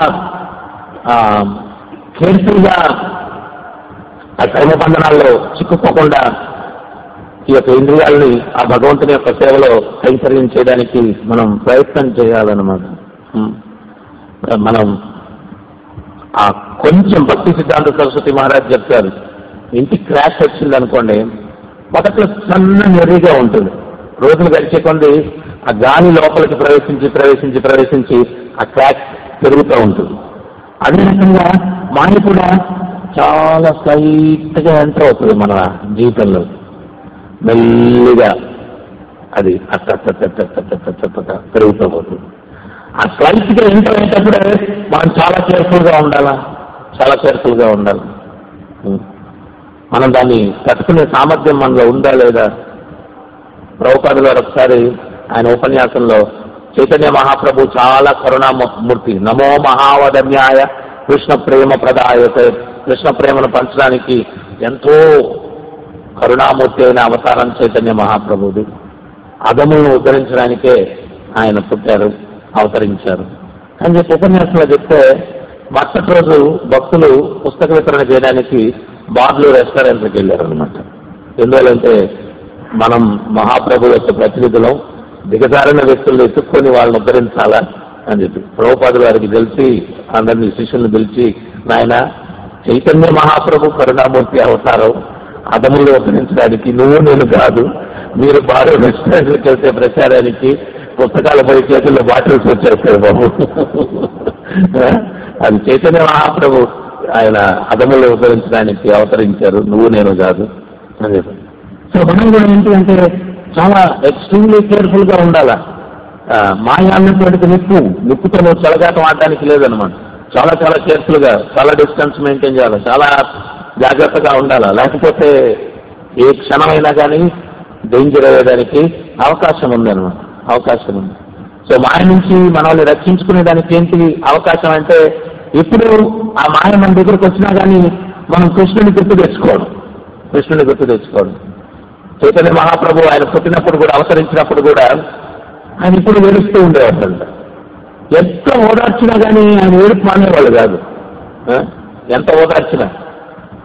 కేర్ఫుల్ గా ఆ కర్మబంధనాల్లో చిక్కుకోకుండా ఈ యొక్క ఇంద్రియాలని ఆ భగవంతుని యొక్క సేవలో కైంకర్యం చేయడానికి మనం ప్రయత్నం చేయాలన్నమాట ఉం. మనం ఆ కొంచెం భక్తి సిద్ధాంత సరస్వతి మహారాజ్ చెప్తారు ఇంటికి క్రాష్ వచ్చింది అనుకోండి మొదట్లో సన్న నెర్రిగా ఉంటుంది రోజులు గడిచే కొద్ది ఆ గాలి లోపలికి ప్రవేశించి ప్రవేశించి ప్రవేశించి ఆ క్రాక్ పెరుగుతూ ఉంటుంది అదే రకంగా మాయ కూడా చాలా స్లైట్ గా ఎంటర్ అవుతుంది మన జీవితంలో మెల్లిగా అది అట్ట అట్ట అట్ట అట్ట అట్ట అట్ట అట్ట అట్ట పెరుగుతూ పోతుంది ఆ స్లైట్ గా ఎంటర్ అయ్యేటప్పుడే మనం చాలా కేర్ఫుల్ గా ఉండాలా చాలా కేర్ఫుల్ గా ఉండాలి ఉం. మనం దాన్ని తట్టుకునే సామర్థ్యం మనలో ఉందా లేదా ప్రభుపాదులు గారు ఒకసారి ఆయన ఉపన్యాసంలో చైతన్య మహాప్రభు చాలా కరుణామూర్తి నమో మహావదన్యాయ కృష్ణ ప్రేమ ప్రదాయత కృష్ణ ప్రేమను పంచడానికి ఎంతో కరుణామూర్తి అయిన అవతారం చైతన్య మహాప్రభుది అదములను ఉద్ధరించడానికే ఆయన పుట్టారు అవతరించారు అని చెప్పి ఉపన్యాసంలో చెప్తే మరుసటి రోజు భక్తులు పుస్తక వితరణ చేయడానికి బార్లు రెస్టారెంట్కి వెళ్ళారు అనమాట ఎందువల్లంటే మనం మహాప్రభు యొక్క ప్రతినిధులం దిగజారిన వ్యక్తులను ఎత్తుక్కొని వాళ్ళని ఉద్ధరించాలా అని చెప్పి ప్రభుపాదు గారికి తెలిసి అందరినీ శిష్యులను పిలిచి నాయన చైతన్య మహాప్రభు కరుణామూర్తి అవతారం అదములు ఉద్ధరించడానికి నువ్వు నేను కాదు మీరు బారు రెస్టారెంట్కి వెళ్తే ప్రచారానికి పుస్తకాలు పోయి చేతుల్లో బాటిల్స్ వచ్చేస్తాయి బాబు అది చైతన్య మహాప్రభు ఆయన అదములు ఉద్ధరించడానికి అవతరించారు నువ్వు నేను కాదు అని చెప్పి సో మనం కూడా ఏంటి అంటే చాలా ఎక్స్ట్రీమ్లీ కేర్ఫుల్ గా ఉండాలా ఆ, మాయ అన్నటువంటిది నిప్పు నిప్పుతో నువ్వు చెలగాటం ఆడడానికి లేదనమాట చాలా చాలా కేర్ఫుల్ గా చాలా డిస్టెన్స్ మెయింటైన్ చేయాలి చాలా జాగ్రత్తగా ఉండాలా లేకపోతే ఏ క్షణమైనా కానీ డేంజర్ అయ్యేదానికి అవకాశం ఉందన్నమాట అవకాశం ఉంది సో మాయ నుంచి మనల్ని రక్షించుకునే దానికి ఏంటి అవకాశం అంటే ఇప్పుడు ఆ మాయ మన దగ్గరకు వచ్చినా కానీ మనం కృష్ణుని గుర్తు తెచ్చుకోవడం కృష్ణుని గుర్తు తెచ్చుకోవడం చైతన్య మహాప్రభు ఆయన పుట్టినప్పుడు కూడా అవతరించినప్పుడు కూడా ఆయన ఇప్పుడు ఏడుస్తూ ఉండేవాళ్ళంట ఎంత ఓదార్చినా కానీ ఆయన ఏడుపు మానేవాళ్ళు కాదు ఆ? ఎంత ఓదార్చినా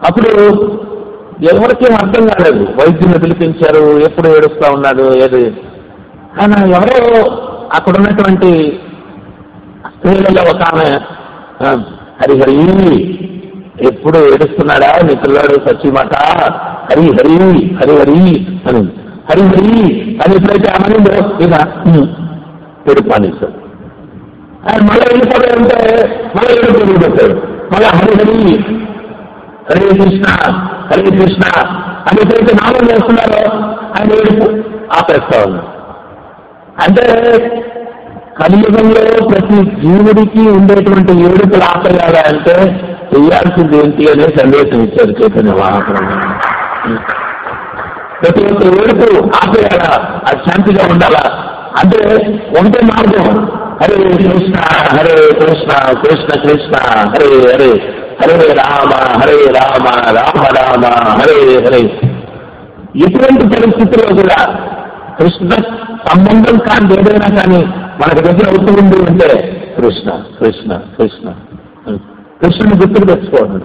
అప్పుడు ఎవరికీ అర్థం కాలేదు వైద్యుని పిలిపించారు ఎప్పుడు ఏడుస్తా ఉన్నాడు ఏది ఆయన ఎవరో అక్కడ ఉన్నటువంటి స్త్రీలలో ఒక ఆమె ఆ, హరి హరి ఎప్పుడు ఏడుస్తున్నాడా నీ పిల్లాడు సచ్చిమాట హరి హరి హరి హరి అని హరి హరి అని ఎప్పుడైతే ఆమె ఇక ఏడుపు మానేశాడు ఆయన మళ్ళీ వెళ్ళిపోతాడంటే మళ్ళీ ఏడుపు పెట్టాడు మళ్ళీ హరి హరి హరే కృష్ణ హరే కృష్ణ అని ఎప్పుడైతే నామం చేస్తున్నారో ఆయన ఏడుపు ఆపేస్తా ఉన్నాడు అంటే కలియుగంలో ప్రతి జీవుడికి ఉండేటువంటి ఏడుపులు ఆపేయాలా అంటే చేయాల్సింది ఏంటి అనే సందేశం ఇచ్చారు చైతన్య మహాప్రభు ప్రతి ఒక్క ఏడుపు ఆపేయాలా అది శాంతిగా ఉండాలా అంటే ఒకటే మార్గం హరే కృష్ణ హరే కృష్ణ కృష్ణ కృష్ణ హరే హరే హరే రామ హరే రామ రామ రామ హరే హరే ఎటువంటి పరిస్థితుల్లో కూడా కృష్ణ సంబంధం కాని ఏదైనా కానీ మనకు దగ్గర అవుతూ ఉంది అంటే కృష్ణ కృష్ణ కృష్ణ కృష్ణుని గుర్తుకు తెచ్చుకోవడం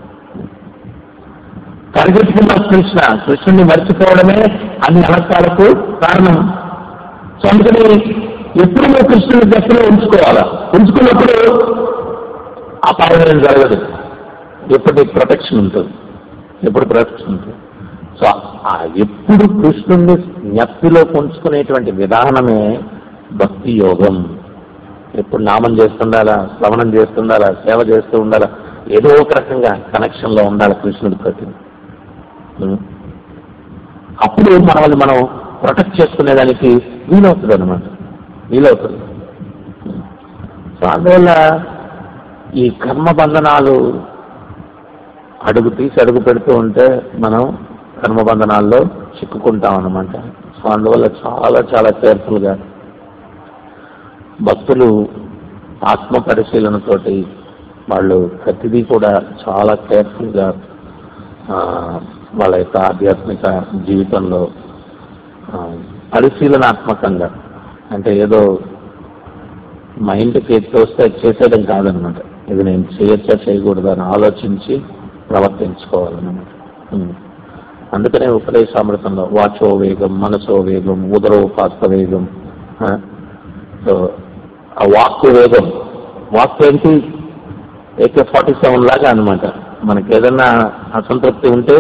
పరిగెత్తుకున్న కృష్ణ కృష్ణుని మర్చిపోవడమే అన్ని అనర్థాలకు కారణం సో అందుకని ఎప్పుడు నువ్వు కృష్ణుని దశలో ఉంచుకోవాలా ఉంచుకున్నప్పుడు అపాయం ఏం జరగదు ఎప్పుడు ప్రొటెక్షన్ ఉంటుంది ఎప్పుడు ప్రొటెక్షన్ ఉంటుంది సో ఆ ఎప్పుడు కృష్ణుణ్ణి జ్ఞప్తిలో ఉంచుకునేటువంటి విధానమే భక్తి యోగం ఎప్పుడు నామం చేస్తుండాలా శ్రవణం చేస్తుండాలా సేవ చేస్తూ ఉండాలా ఏదో ఒక రకంగా కనెక్షన్ లో ఉండాలి కృష్ణుడి ప్రతి ఉం. అప్పుడు మనల్ని మనం ప్రొటెక్ట్ చేసుకునేదానికి వీలవుతుంది అనమాట వీలవుతుంది సో అందువల్ల ఈ కర్మ బంధనాలు అడుగు తీసి అడుగు పెడుతూ ఉంటే మనం కర్మబంధనాల్లో చిక్కుకుంటాం అన్నమాట సో అందువల్ల చాలా చాలా కేర్ఫుల్గా భక్తులు ఆత్మ పరిశీలనతోటి వాళ్ళు ప్రతిదీ కూడా చాలా కేర్ఫుల్గా ఆ, వాళ్ళ యొక్క ఆధ్యాత్మిక జీవితంలో ఆ, పరిశీలనాత్మకంగా అంటే ఏదో మైండ్కి తోస్తే చేసేయడం కాదనమాట ఇది నేను చేయొచ్చా చేయకూడదా అని ఆలోచించి ప్రవర్తించుకోవాలన్నమాట ఉం. అందుకనే ఉపదేశామృతంలో వాచో వేగం మనసో వేగం ఉదరోపాస్త వేగం ఆ? సో ఆ వాక్కు వేగం వాక్కు ఏంటి ఏకే ఫార్టీ సెవెన్ లాగా అనమాట మనకి ఏదన్నా అసంతృప్తి ఉంటే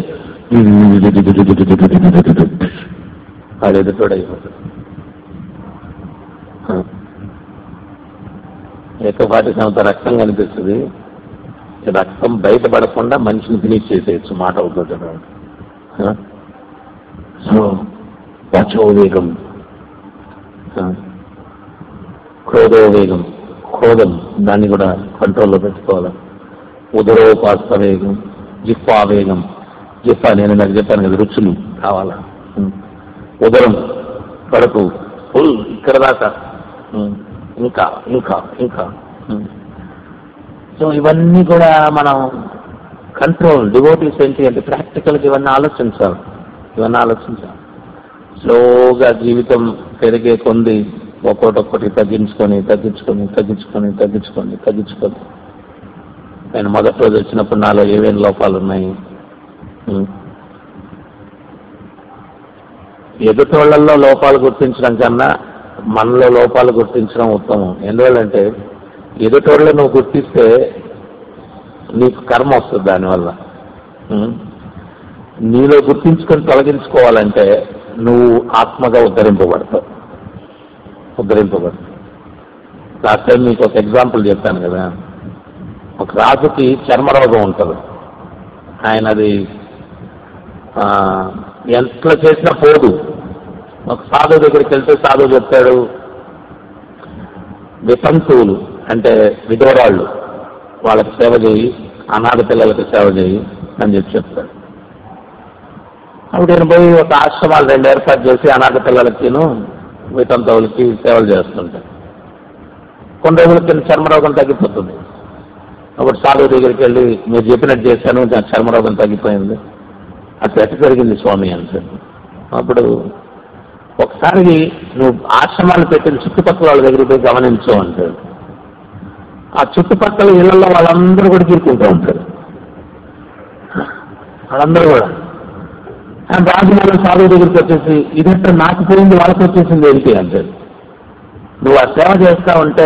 అది ఎదుటోడు అయిపోతుంది ఆ. ఏక ఫార్టీ సెవెన్ రక్తం కనిపిస్తుంది ఈ రక్తం బయటపడకుండా మనిషిని ఫినిష్ చేసేయచ్చు మాట అవుతుంది ఆ? సో వాచో వేగం ఆ? క్రోధో వేగం క్రోధం దాన్ని కూడా కంట్రోల్లో పెట్టుకోవాలి ఉదరోపాస్త వేగం జిఫ్ఫా వేగం జిఫ్ఫా నేను నాకు చెప్పాను కదా రుచులు కావాలా ఉం. ఉదరం కడుపు ఫుల్ ఇక్కడ దాకా ఉం. ఇంకా ఇంకా ఇంకా ఉం. సో ఇవన్నీ కూడా మనం కంట్రోల్ డివోటీస్ ఏంటి అంటే ప్రాక్టికల్గా ఇవన్నీ ఆలోచించాలి ఇవన్నీ ఆలోచించాలి స్లోగా జీవితం పెరిగే కొంది ఒక్కొక్కటి తగ్గించుకొని తగ్గించుకొని తగ్గించుకొని తగ్గించుకొని తగ్గించుకొని నేను మొదటి రోజు వచ్చినప్పుడు నాలో ఏమేమి లోపాలు ఉన్నాయి ఉం. ఎదుటోళ్లలో లోపాలు గుర్తించడం కన్నా మనలో లోపాలు గుర్తించడం ఉత్తమం ఎందువల్లంటే ఎదుటోళ్ళు నువ్వు గుర్తిస్తే నీకు కర్మ వస్తుంది దానివల్ల ఉం? నీలో గుర్తించుకొని తొలగించుకోవాలంటే నువ్వు ఆత్మగా ఉద్ధరింపబడతావు ఉద్ధరింపబడతావు లాస్ట్ టైం మీకు ఒక ఎగ్జాంపుల్ చెప్పాను కదా ఒక రాజుకి చర్మరోగం ఉంటుంది ఆయన అది ఆ, ఎంత చేసినా పోదు ఒక సాధువు దగ్గరికి వెళ్తే సాధువు చెప్తాడు వితంతువులు అంటే విధవరాళ్ళు వాళ్ళకి సేవ చేయి అనాథ పిల్లలకి సేవ చేయి అని చెప్పి చెప్తాడు అప్పుడు నేను పోయి ఒక ఆశ్రమాలు రెండు ఏర్పాటు చేసి అనాథ పిల్లలకిను వితంతువులకి సేవలు చేస్తుంటాను కొన్ని రోజుల కింద చర్మరోగం తగ్గిపోతుంది అప్పుడు సాధువు దగ్గరికి వెళ్ళి మీరు చెప్పినట్టు చేశాను నా చర్మరోగం తగ్గిపోయింది అట్లా ఎట్ట జరిగింది స్వామి అంటే అప్పుడు ఒకసారి నువ్వు ఆశ్రమాలు పెట్టిన చుట్టుపక్కల వాళ్ళ దగ్గరికి పోయి గమనించు అంటాడు ఆ చుట్టుపక్కల ఇళ్లలో వాళ్ళందరూ కూడా తీరుకుంటూ ఉంటారు వాళ్ళందరూ కూడా ఆ రాజు మళ్ళీ సాధువు దగ్గరికి వచ్చేసి ఇదంతా నాకు పోయింది వాళ్ళకి వచ్చేసింది ఏంటి అంటే నువ్వు ఆ సేవ చేస్తా ఉంటే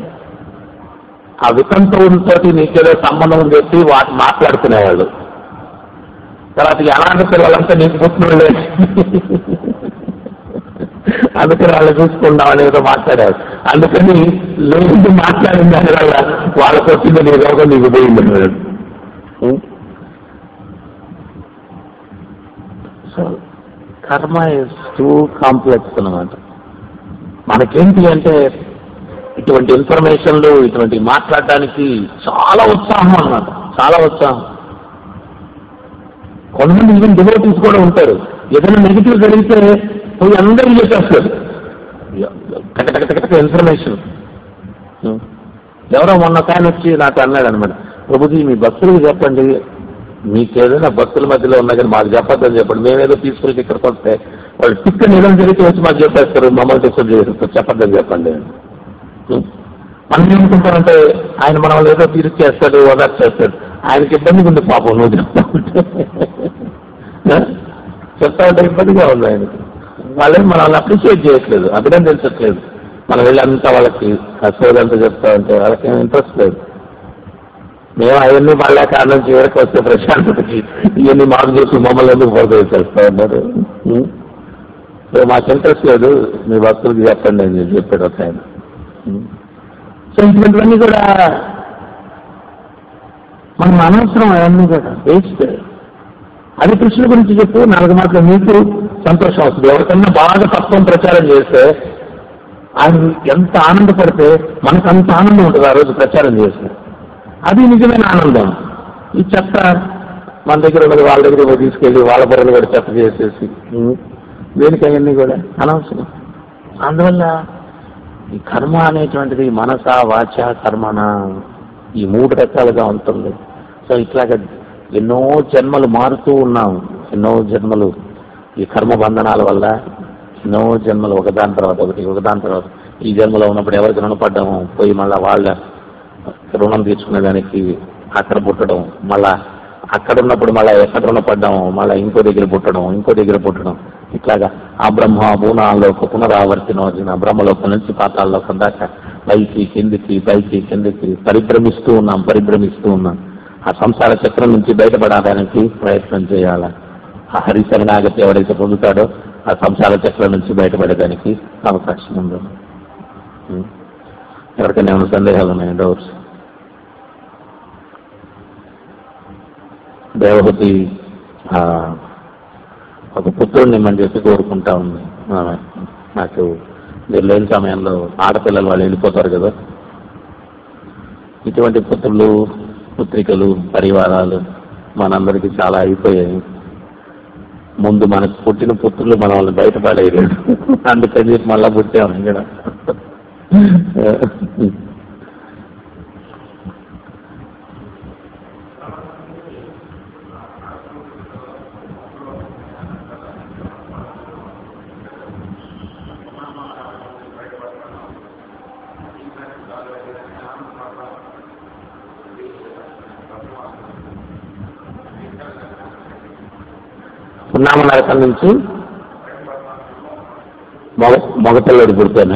ఆ వితంతువులతో నీకేదో సంబంధం అని చెప్పి వాటి మాట్లాడుకునేవాళ్ళు తర్వాత ఈ అనాథ పిల్లలంతా నీకు పుట్టినోళ్ళే అందుకని వాళ్ళు చూసుకుందాం అనేదో మాట్లాడారు అందుకని లేదు మాట్లాడిన దాని వల్ల వాళ్ళకి వచ్చింది నీ రోగం నీకు పోయింది అన్నాడు. ఉం? So karma is too complex అనమాట మనకేంటి అంటే ఇటువంటి ఇన్ఫర్మేషన్లు ఇటువంటి మాట్లాడడానికి చాలా ఉత్సాహం అన్నమాట చాలా ఉత్సాహం కొంతమంది ఈవెన్ డివోటీస్ కూడా ఉంటారు ఏదైనా నెగిటివ్ జరిగితే పోయి అందరికీ చెప్పేస్తారు టక ఇన్ఫర్మేషన్ ఎవరో మొన్న ఒక ఆయన వచ్చి నాకు అన్నాడు అనమాట ప్రభుజీ మీ భక్తులకు చెప్పండి మీకేదైనా భక్తుల మధ్యలో ఉన్నా కానీ మాకు చెప్పొద్దని చెప్పండి మేమేదో పీస్ఫుల్గా ఇక్కడికి వస్తే వాళ్ళు టిక్ నిజం జరిగితే వచ్చి మాకు చెప్పేస్తారు మమ్మల్ని డిస్టర్బ్ చేస్తారు చెప్పొద్దని చెప్పండి మనం ఏమనుకుంటామంటే ఆయన మన వాళ్ళు ఏదో తీర్చి చేస్తాడు ఓదార్పు చేస్తాడు ఆయనకి ఇబ్బందిగా ఉంది పాపం నువ్వు చెప్తా ఉంటే ఆ? చెప్తా ఉంటే ఇబ్బందిగా ఉంది ఆయనకి వాళ్ళని మనల్ని అప్రిషియేట్ చేయట్లేదు అభినందించట్లేదు మనం వెళ్ళి అంతా వాళ్ళకి అసోదంతా చెప్తా ఉంటే వాళ్ళకి ఏం ఇంట్రెస్ట్ లేదు మేము అవన్నీ మళ్ళీ కారణం చివరికి వస్తే ప్రశాంతతకి ఇవన్నీ మాకు చూసి మమ్మల్ని ఎందుకు ఫోటో చేస్తా ఉన్నారు ఉం? సో మాకు ఇంట్రెస్ట్ లేదు మీ భక్తులకి చెప్పండి అని చెప్పి చెప్పాడు ఒక ఆయన ఉం? సో ఇటువంటివన్నీ కూడా మనం అనవసరం అవన్నీ కూడా వేస్ట్ అది కృష్ణుడి గురించి చెప్పు నాలుగు మాటలు మీకు సంతోషం వస్తుంది ఎవరికన్నా బాగా తత్వం ప్రచారం చేస్తే ఆయన ఎంత ఆనందపడితే మనకు అంత ఆనందం ఉంటుంది ఆ రోజు ప్రచారం చేస్తే అది నిజమైన ఆనందం ఈ చెత్త మన దగ్గర ఉన్నది వాళ్ళ దగ్గర పోయి తీసుకెళ్ళి వాళ్ళ బుర్రలు కూడా చెత్త చేసేసి ఉం, దేనికి అవన్నీ కూడా అనవసరం అందువల్ల ఈ కర్మ అనేటువంటిది మనస వాచ కర్మన ఈ మూడు రకాలుగా ఉంటుంది సో ఇట్లాగ ఎన్నో జన్మలు మారుతూ ఉన్నాం ఎన్నో జన్మలు ఈ కర్మ బంధనాల వల్ల ఎన్నో జన్మలు ఒకదాని తర్వాత ఒకటి ఒకదాని తర్వాత ఈ జన్మలో ఉన్నప్పుడు ఎవరికి రుణపడ్డామో పోయి మళ్ళా వాళ్ళ రుణం తీసుకునే దానికి అక్కడ పుట్టడం మళ్ళా అక్కడ ఉన్నప్పుడు మళ్ళీ ఎక్కడ రుణపడ్డామో మళ్ళీ ఇంకో దగ్గర పుట్టడం ఇంకో దగ్గర పుట్టడం ఇట్లాగా ఆ బ్రహ్మ భూనాల్లోకి పునరావర్తినోజన బ్రహ్మలోకం నుంచి పాతాల్లోకం దాకా పైకి కిందికి పైకి కిందికి పరిభ్రమిస్తూ ఉన్నాం పరిభ్రమిస్తూ ఉన్నాం ఆ సంసార చక్రం నుంచి బయటపడడానికి ప్రయత్నం చేయాలి ఆ హరిశరణాగతి ఎవరైతే పొందుతాడో ఆ సంసార చక్రం నుంచి బయటపడేదానికి అవకాశం ఉంది ఉం. ఎవరికైనా ఏమైనా సందేహాలు ఉన్నాయా డౌట్స్ దేవహూతి ఆ, ఒక పుత్రుడిని ఇమ్మని చెప్పి కోరుకుంటా ఉంది ఆమె నాకు మీరు లేని సమయంలో ఆడపిల్లలు వాళ్ళు వెళ్ళిపోతారు కదా ఇటువంటి పుత్రులు పుత్రికలు పరివారాలు మనందరికీ చాలా అయిపోయాయి ముందు మనకు పుట్టిన పుత్రులు మన వాళ్ళని బయటపడేయలేదు అందుకని చెప్పి మళ్ళా పుట్టాము ఇక్కడ ఉన్నామ నరకం నుంచి మగ మగపిల్లడు పుడితేనే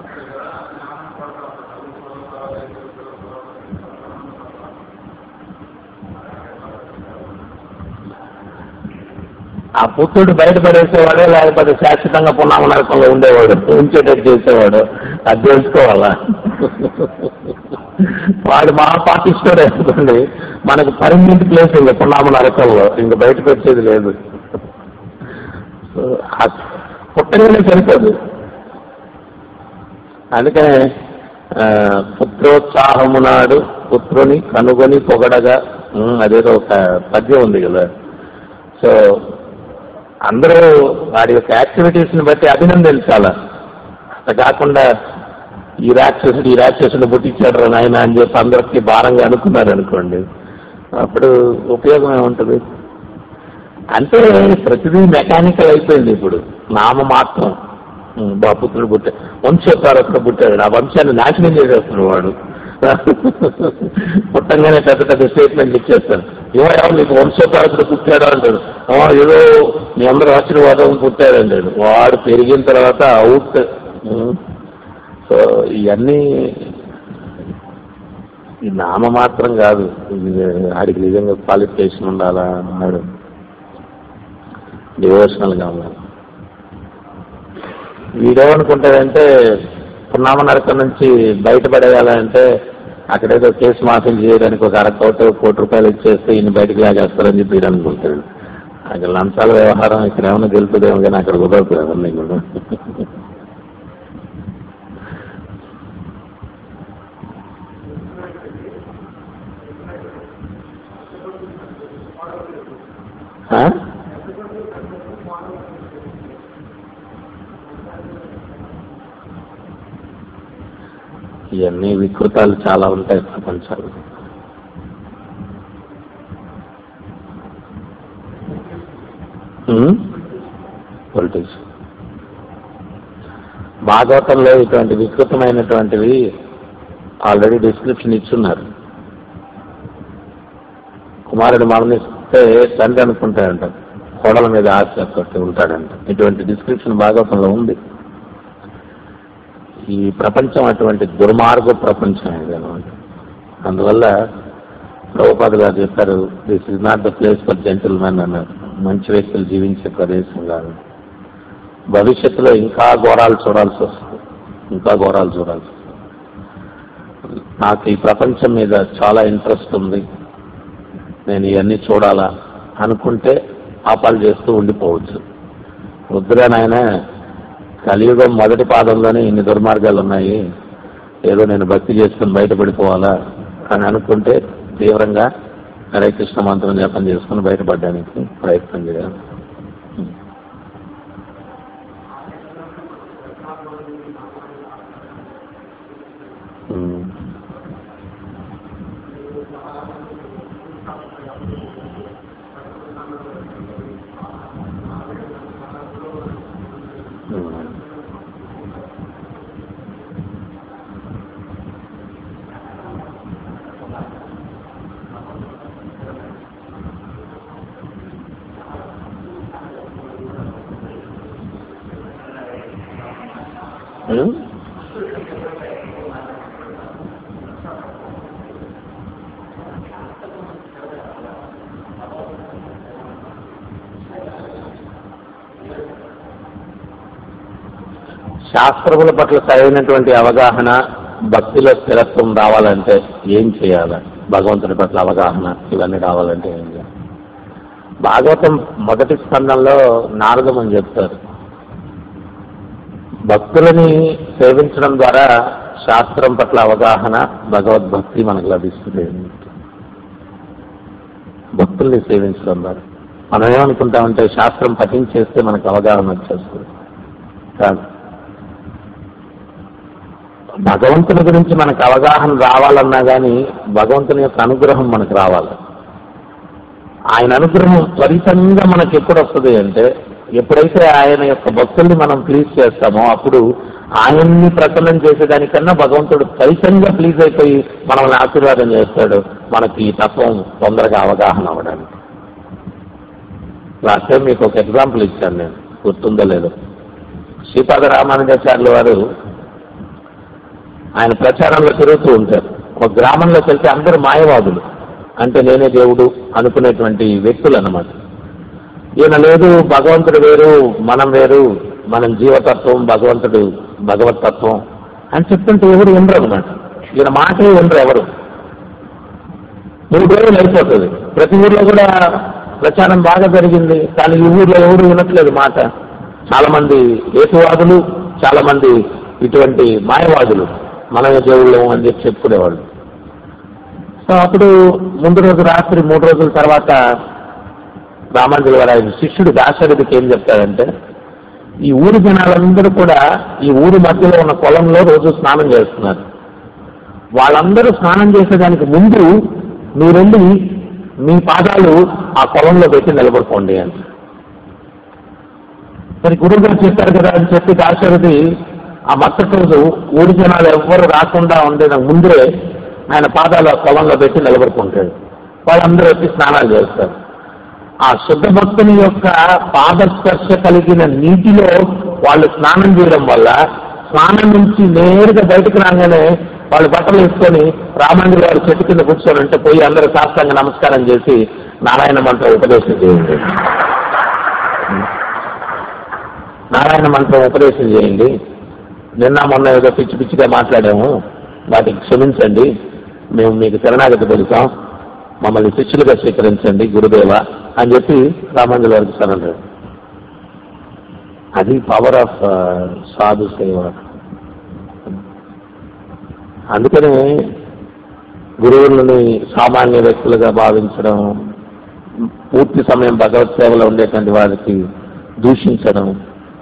ఆ పుత్రుడు బయటపడేసేవాడే లేకపోతే శాశ్వతంగా పున్నామ నరకంలో ఉండేవాడు ఉంచేటట్టు చేసేవాడు అది తెలుసుకోవాలా వాడు మా పాటిస్తాడు అనుకోండి మనకు పర్మనెంట్ ప్లేస్ ఉంది పున్నామ నరకంలో ఇంక బయటకు వచ్చేది లేదు సో, ఆ పుట్టగానే సరిపోదు అందుకనే ఆ, పుత్రోత్సాహము నాడు పుత్రుని కనుగొని పొగడగా ఉమ్, అదేదో ఒక పద్యం ఉంది కదా సో అందరూ వాడి యొక్క యాక్టివిటీస్ ని బట్టి అభినందించాల అట్లా కాకుండా ఈ రాక్షసుడు ఈ రాక్షసుడు పుట్టించాడు రా నాయన అని చెప్పి అందరికి భారంగా అనుకున్నారు అనుకోండి అప్పుడు ఉపయోగం ఏముంటుంది అంటే ప్రతిదీ మెకానికల్ అయిపోయింది ఇప్పుడు నామ మాత్రం ఉమ్, బా పుత్రుడు పుట్టాడు వంశోత్తారొక్క పుట్టాడు ఆ వంశాన్ని నాశనం చేసేస్తున్నాడు వాడు పుట్టంగానే పెద్ద పెద్ద స్టేట్మెంట్ ఇచ్చేస్తాను ఏమో నీకు వంశోపాధుడు పుట్టాడు అంటాడు "ఆ, ఏదో మీ అందరూ ఆశీర్వాదం పుట్టాడు అంటాడు వాడు పెరిగిన తర్వాత అవుట్ సో ఇవన్నీ ఈ నామ మాత్రం కాదు ఇది ఆడికి నిజంగా క్వాలిఫికేషన్ ఉండాలా ఆడు డివోషనల్ గా ఉండాలి వీడేమనుకుంటాడంటే పున్నామ నరకం నుంచి బయటపడేయాలంటే అక్కడేదో కేసు మాఫీ చేయడానికి ఒక అర కోటి కోటి రూపాయలు ఇచ్చేస్తే ఈయన బయటకు లాగేస్తారని చెప్పి వీడు అనుకుంటాడు అక్కడ లంచాల వ్యవహారం ఇక్కడ ఏమైనా గెలుపుదేమో కానీ అక్కడ కుదరదు అవన్నీ కూడా ఆ? ఇవన్నీ వికృతాలు చాలా ఉంటాయి ప్రపంచాలు పొలిటిక్స్ భాగవతంలో ఇటువంటి వికృతమైనటువంటివి ఆల్రెడీ డిస్క్రిప్షన్ ఇచ్చున్నారు కుమారుడు మరణిస్తే తండ్రి అనుకుంటాడంట కోడల మీద ఆశ కొట్టి ఉంటాడంట ఇటువంటి డిస్క్రిప్షన్ భాగవతంలో ఉంది ఈ ప్రపంచం అటువంటి దుర్మార్గ ప్రపంచం ఇది అనమాట అందువల్ల ప్రభుపాద గారు చెప్పారు this is not the place for gentlemen అన్నారు మంచి వ్యక్తులు జీవించే ప్రదేశం కాదు భవిష్యత్తులో ఇంకా ఘోరాలు చూడాల్సి వస్తుంది ఇంకా ఘోరాలు చూడాల్సి వస్తుంది నాకు ఈ ప్రపంచం మీద చాలా ఇంట్రెస్ట్ ఉంది నేను ఇవన్నీ చూడాలా అనుకుంటే పాపాలు చేస్తూ ఉండిపోవచ్చు వద్దుగా నాయన కలియుగం మొదటి పాదంలోనే ఇన్ని దుర్మార్గాలు ఉన్నాయి ఏదో నేను భక్తి చేసుకుని బయటపడిపోవాలా అని అనుకుంటే తీవ్రంగా హరే కృష్ణ మంత్రం జపం చేసుకుని బయటపడడానికి ప్రయత్నం చేయాలి ఉమ్. ఉమ్. ఉమ్? శాస్త్రముల పట్ల సరైనటువంటి అవగాహన భక్తిలో స్థిరత్వం రావాలంటే ఏం చేయాలి భగవంతుడి పట్ల అవగాహన ఇవన్నీ రావాలంటే ఏం చేయాలి భాగవతం మొదటి స్కందంలో నారదమని చెప్తారు భక్తులని సేవించడం ద్వారా శాస్త్రం పట్ల అవగాహన భగవద్భక్తి మనకు లభిస్తుంది భక్తుల్ని సేవించడం ద్వారా మనం ఏమనుకుంటామంటే శాస్త్రం పఠించేస్తే మనకు అవగాహన వచ్చేస్తుంది కాదు భగవంతుని గురించి మనకు అవగాహన రావాలన్నా కానీ భగవంతుని యొక్క అనుగ్రహం మనకు రావాలి ఆయన అనుగ్రహం త్వరితంగా మనకి ఎప్పుడు వస్తుంది అంటే ఎప్పుడైతే ఆయన యొక్క భక్తుల్ని మనం ప్లీజ్ చేస్తామో అప్పుడు ఆయన్ని ప్రసన్నం చేసేదానికన్నా భగవంతుడు త్వరితంగా ప్లీజ్ అయిపోయి మనల్ని ఆశీర్వాదం చేస్తాడు మనకి ఈ తత్వం తొందరగా అవగాహన అవ్వడానికి లాస్ట్ టైం మీకు ఒక ఎగ్జాంపుల్ ఇచ్చాను నేను గుర్తుందో లేదో శ్రీపాద రామానుజాచార్యుల వారు ఆయన ప్రచారంలో తిరుగుతూ ఉంటారు ఒక గ్రామంలోకి వెళ్తే అందరూ మాయవాదులు అంటే నేనే దేవుడు అనుకునేటువంటి వ్యక్తులు అన్నమాట ఈయన లేదు భగవంతుడు వేరు మనం వేరు మనం జీవతత్వం భగవంతుడు భగవతత్వం అని చెప్తుంటే ఎవరు వినరు అనమాట ఈయన మాటే వినరు ఎవరు మూడు రోజులు అయిపోతుంది ప్రతి ఊర్లో కూడా ప్రచారం బాగా జరిగింది కానీ ఈ ఊర్లో ఎవరు వినట్లేదు మాట చాలా మంది హేతువాదులు చాలా మంది ఇటువంటి మాయవాదులు మనమే దేవుళ్ళం అని చెప్పి చెప్పుకునేవాళ్ళు సో అప్పుడు ముందు రోజు రాత్రి మూడు రోజుల తర్వాత రామాంజలి వారు ఆయన శిష్యుడు దాశరథికి ఏం చెప్తాడంటే ఈ ఊరి జనాలందరూ కూడా ఈ ఊరి మధ్యలో ఉన్న పొలంలో రోజు స్నానం చేస్తున్నారు వాళ్ళందరూ స్నానం చేసేదానికి ముందు మీరెళ్ళి మీ పాదాలు ఆ పొలంలో పెట్టి నిలబడుకోండి అని మరి గురువు గారు చెప్పారు కదా అని చెప్పి దాశరథి ఆ మరుసటి రోజు ఊరి జనాలు ఎవ్వరు రాకుండా ఉండేదానికి ముందే ఆయన పాదాలు ఆ కొలంలో పెట్టి నిలబడుకుంటాడు వాళ్ళందరూ వచ్చి స్నానాలు చేస్తారు ఆ శుద్ధ భక్తుని యొక్క పాదస్పర్శ కలిగిన నీటిలో వాళ్ళు స్నానం చేయడం వల్ల స్నానం నుంచి నేరుగా బయటకు రాగానే వాళ్ళు బట్టలు వేసుకొని రామండ్రి గారు చెట్టు కింద కూర్చొని ఉంటే పోయి అందరూ శాస్త్రంగా నమస్కారం చేసి నారాయణ మంత్రం ఉపదేశం చేయండి నారాయణ మంత్రం ఉపదేశం చేయండి నిన్న మొన్న ఏదో పిచ్చి పిచ్చిగా మాట్లాడాము వాటికి క్షమించండి మేము మీకు శరణాగతి పలుతాం మమ్మల్ని శిష్యులుగా స్వీకరించండి గురుదేవ అని చెప్పి రామాంజలి వారికి సరెండర్ అది పవర్ ఆఫ్ సాధు సేవ అందుకనే గురువులని సామాన్య వ్యక్తులుగా భావించడం పూర్తి సమయం భగవత్ సేవలో ఉండేటువంటి వారికి దూషించడం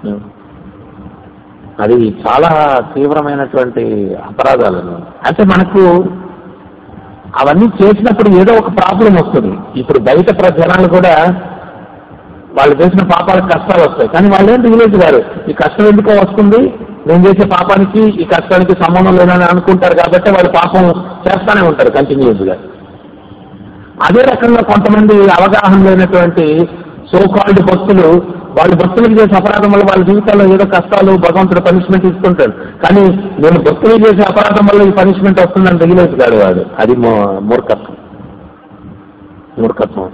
అది చాలా తీవ్రమైనటువంటి అపరాధాలను అంటే మనకు అవన్నీ చేసినప్పుడు ఏదో ఒక ప్రాబ్లం వస్తుంది ఇప్పుడు బయట ప్ర- జనాలు కూడా వాళ్ళు చేసిన పాపాలకు కష్టాలు వస్తాయి కానీ వాళ్ళు ఏం రియలైజ్ గారు ఈ కష్టం ఎందుకో వస్తుంది నేను చేసే పాపానికి ఈ కష్టానికి సంబంధం లేదని అనుకుంటారు కాబట్టి వాళ్ళు పాపం చేస్తానే ఉంటారు కంటిన్యూస్ గా అదే రకంగా కొంతమంది అవగాహన లేనటువంటి సో కాల్డ్ భక్తులు వాళ్ళు భక్తులకు చేసే అపరాధం వల్ల వాళ్ళ జీవితాల్లో ఏదో కష్టాలు భగవంతుడు పనిష్మెంట్ ఇస్తుంటాడు కానీ నేను భక్తులకు చేసే అపరాధం వల్ల ఈ పనిష్మెంట్ వస్తుందని రియలైజ్ కాదు వాడు అది మూ- మూర్ఖత్వం మూర్ఖత్వం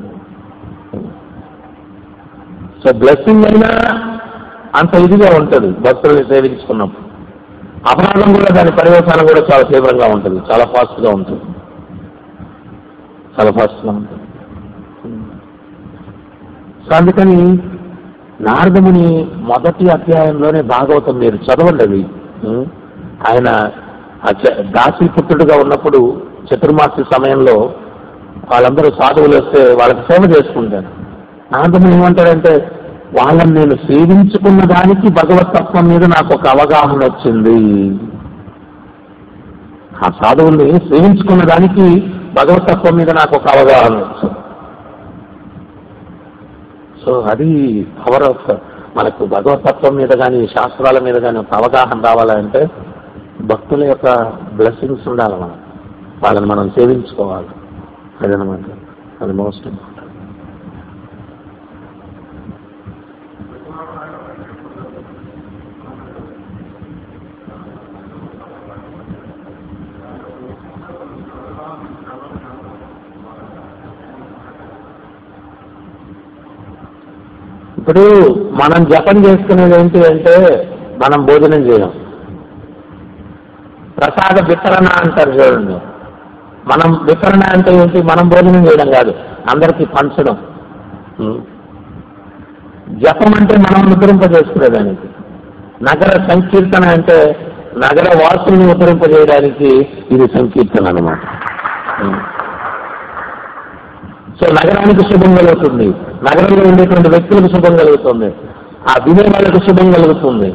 సో బ్లెస్సింగ్ అయినా అంత ఇదిగా ఉంటుంది భక్తుల్ని సేవించుకున్నప్పుడు అపరాధం కూడా దాని పర్యవసానం కూడా చాలా తీవ్రంగా ఉంటుంది చాలా ఫాస్ట్ గా ఉంటుంది చాలా ఫాస్ట్ గా ఉంటుంది సో అందుకని నారదముని మొదటి అధ్యాయంలోనే భాగవతం మీరు చదవండి అది ఉం? ఆయన ఆ చ- దాసి పుత్రుడుగా ఉన్నప్పుడు చతుర్మాసి సమయంలో వాళ్ళందరూ సాధువులు వస్తే వాళ్ళకి సేవ చేసుకుంటారు నారదముని ఏమంటాడంటే వాళ్ళని నేను సేవించుకున్న దానికి భగవతత్వం మీద నాకు ఒక అవగాహన వచ్చింది ఆ సాధువుల్ని సేవించుకున్న దానికి భగవతత్వం మీద నాకు ఒక అవగాహన వచ్చింది సో అది పవర్ ఆఫ్ మనకు భగవతత్వం మీద కానీ శాస్త్రాల మీద కానీ ఒక అవగాహన రావాలంటే భక్తుల యొక్క బ్లెస్సింగ్స్ ఉండాలి మనం వాళ్ళని మనం సేవించుకోవాలి అదనమాట అది మోస్ట్ ఇంపార్టెంట్ ఇప్పుడు మనం జపం చేసుకునేది ఏంటి అంటే మనం భోజనం చేయం ప్రసాద వితరణ అంటారు చూడండి మనం వితరణ అంటే ఏంటి మనం భోజనం చేయడం కాదు అందరికీ పంచడం ఉం. జపం అంటే మనం ముద్రింపజేసుకునేదానికి నగర సంకీర్తన అంటే నగర వాసుల్ని ఉద్ధరింపజేయడానికి ఇది సంకీర్తన అనమాట సో నగరానికి శుభం కలుగుతుంది నగరంలో ఉండేటువంటి వ్యక్తులకు శుభం కలుగుతుంది ఆ వినే వాళ్ళకు శుభం కలుగుతుంది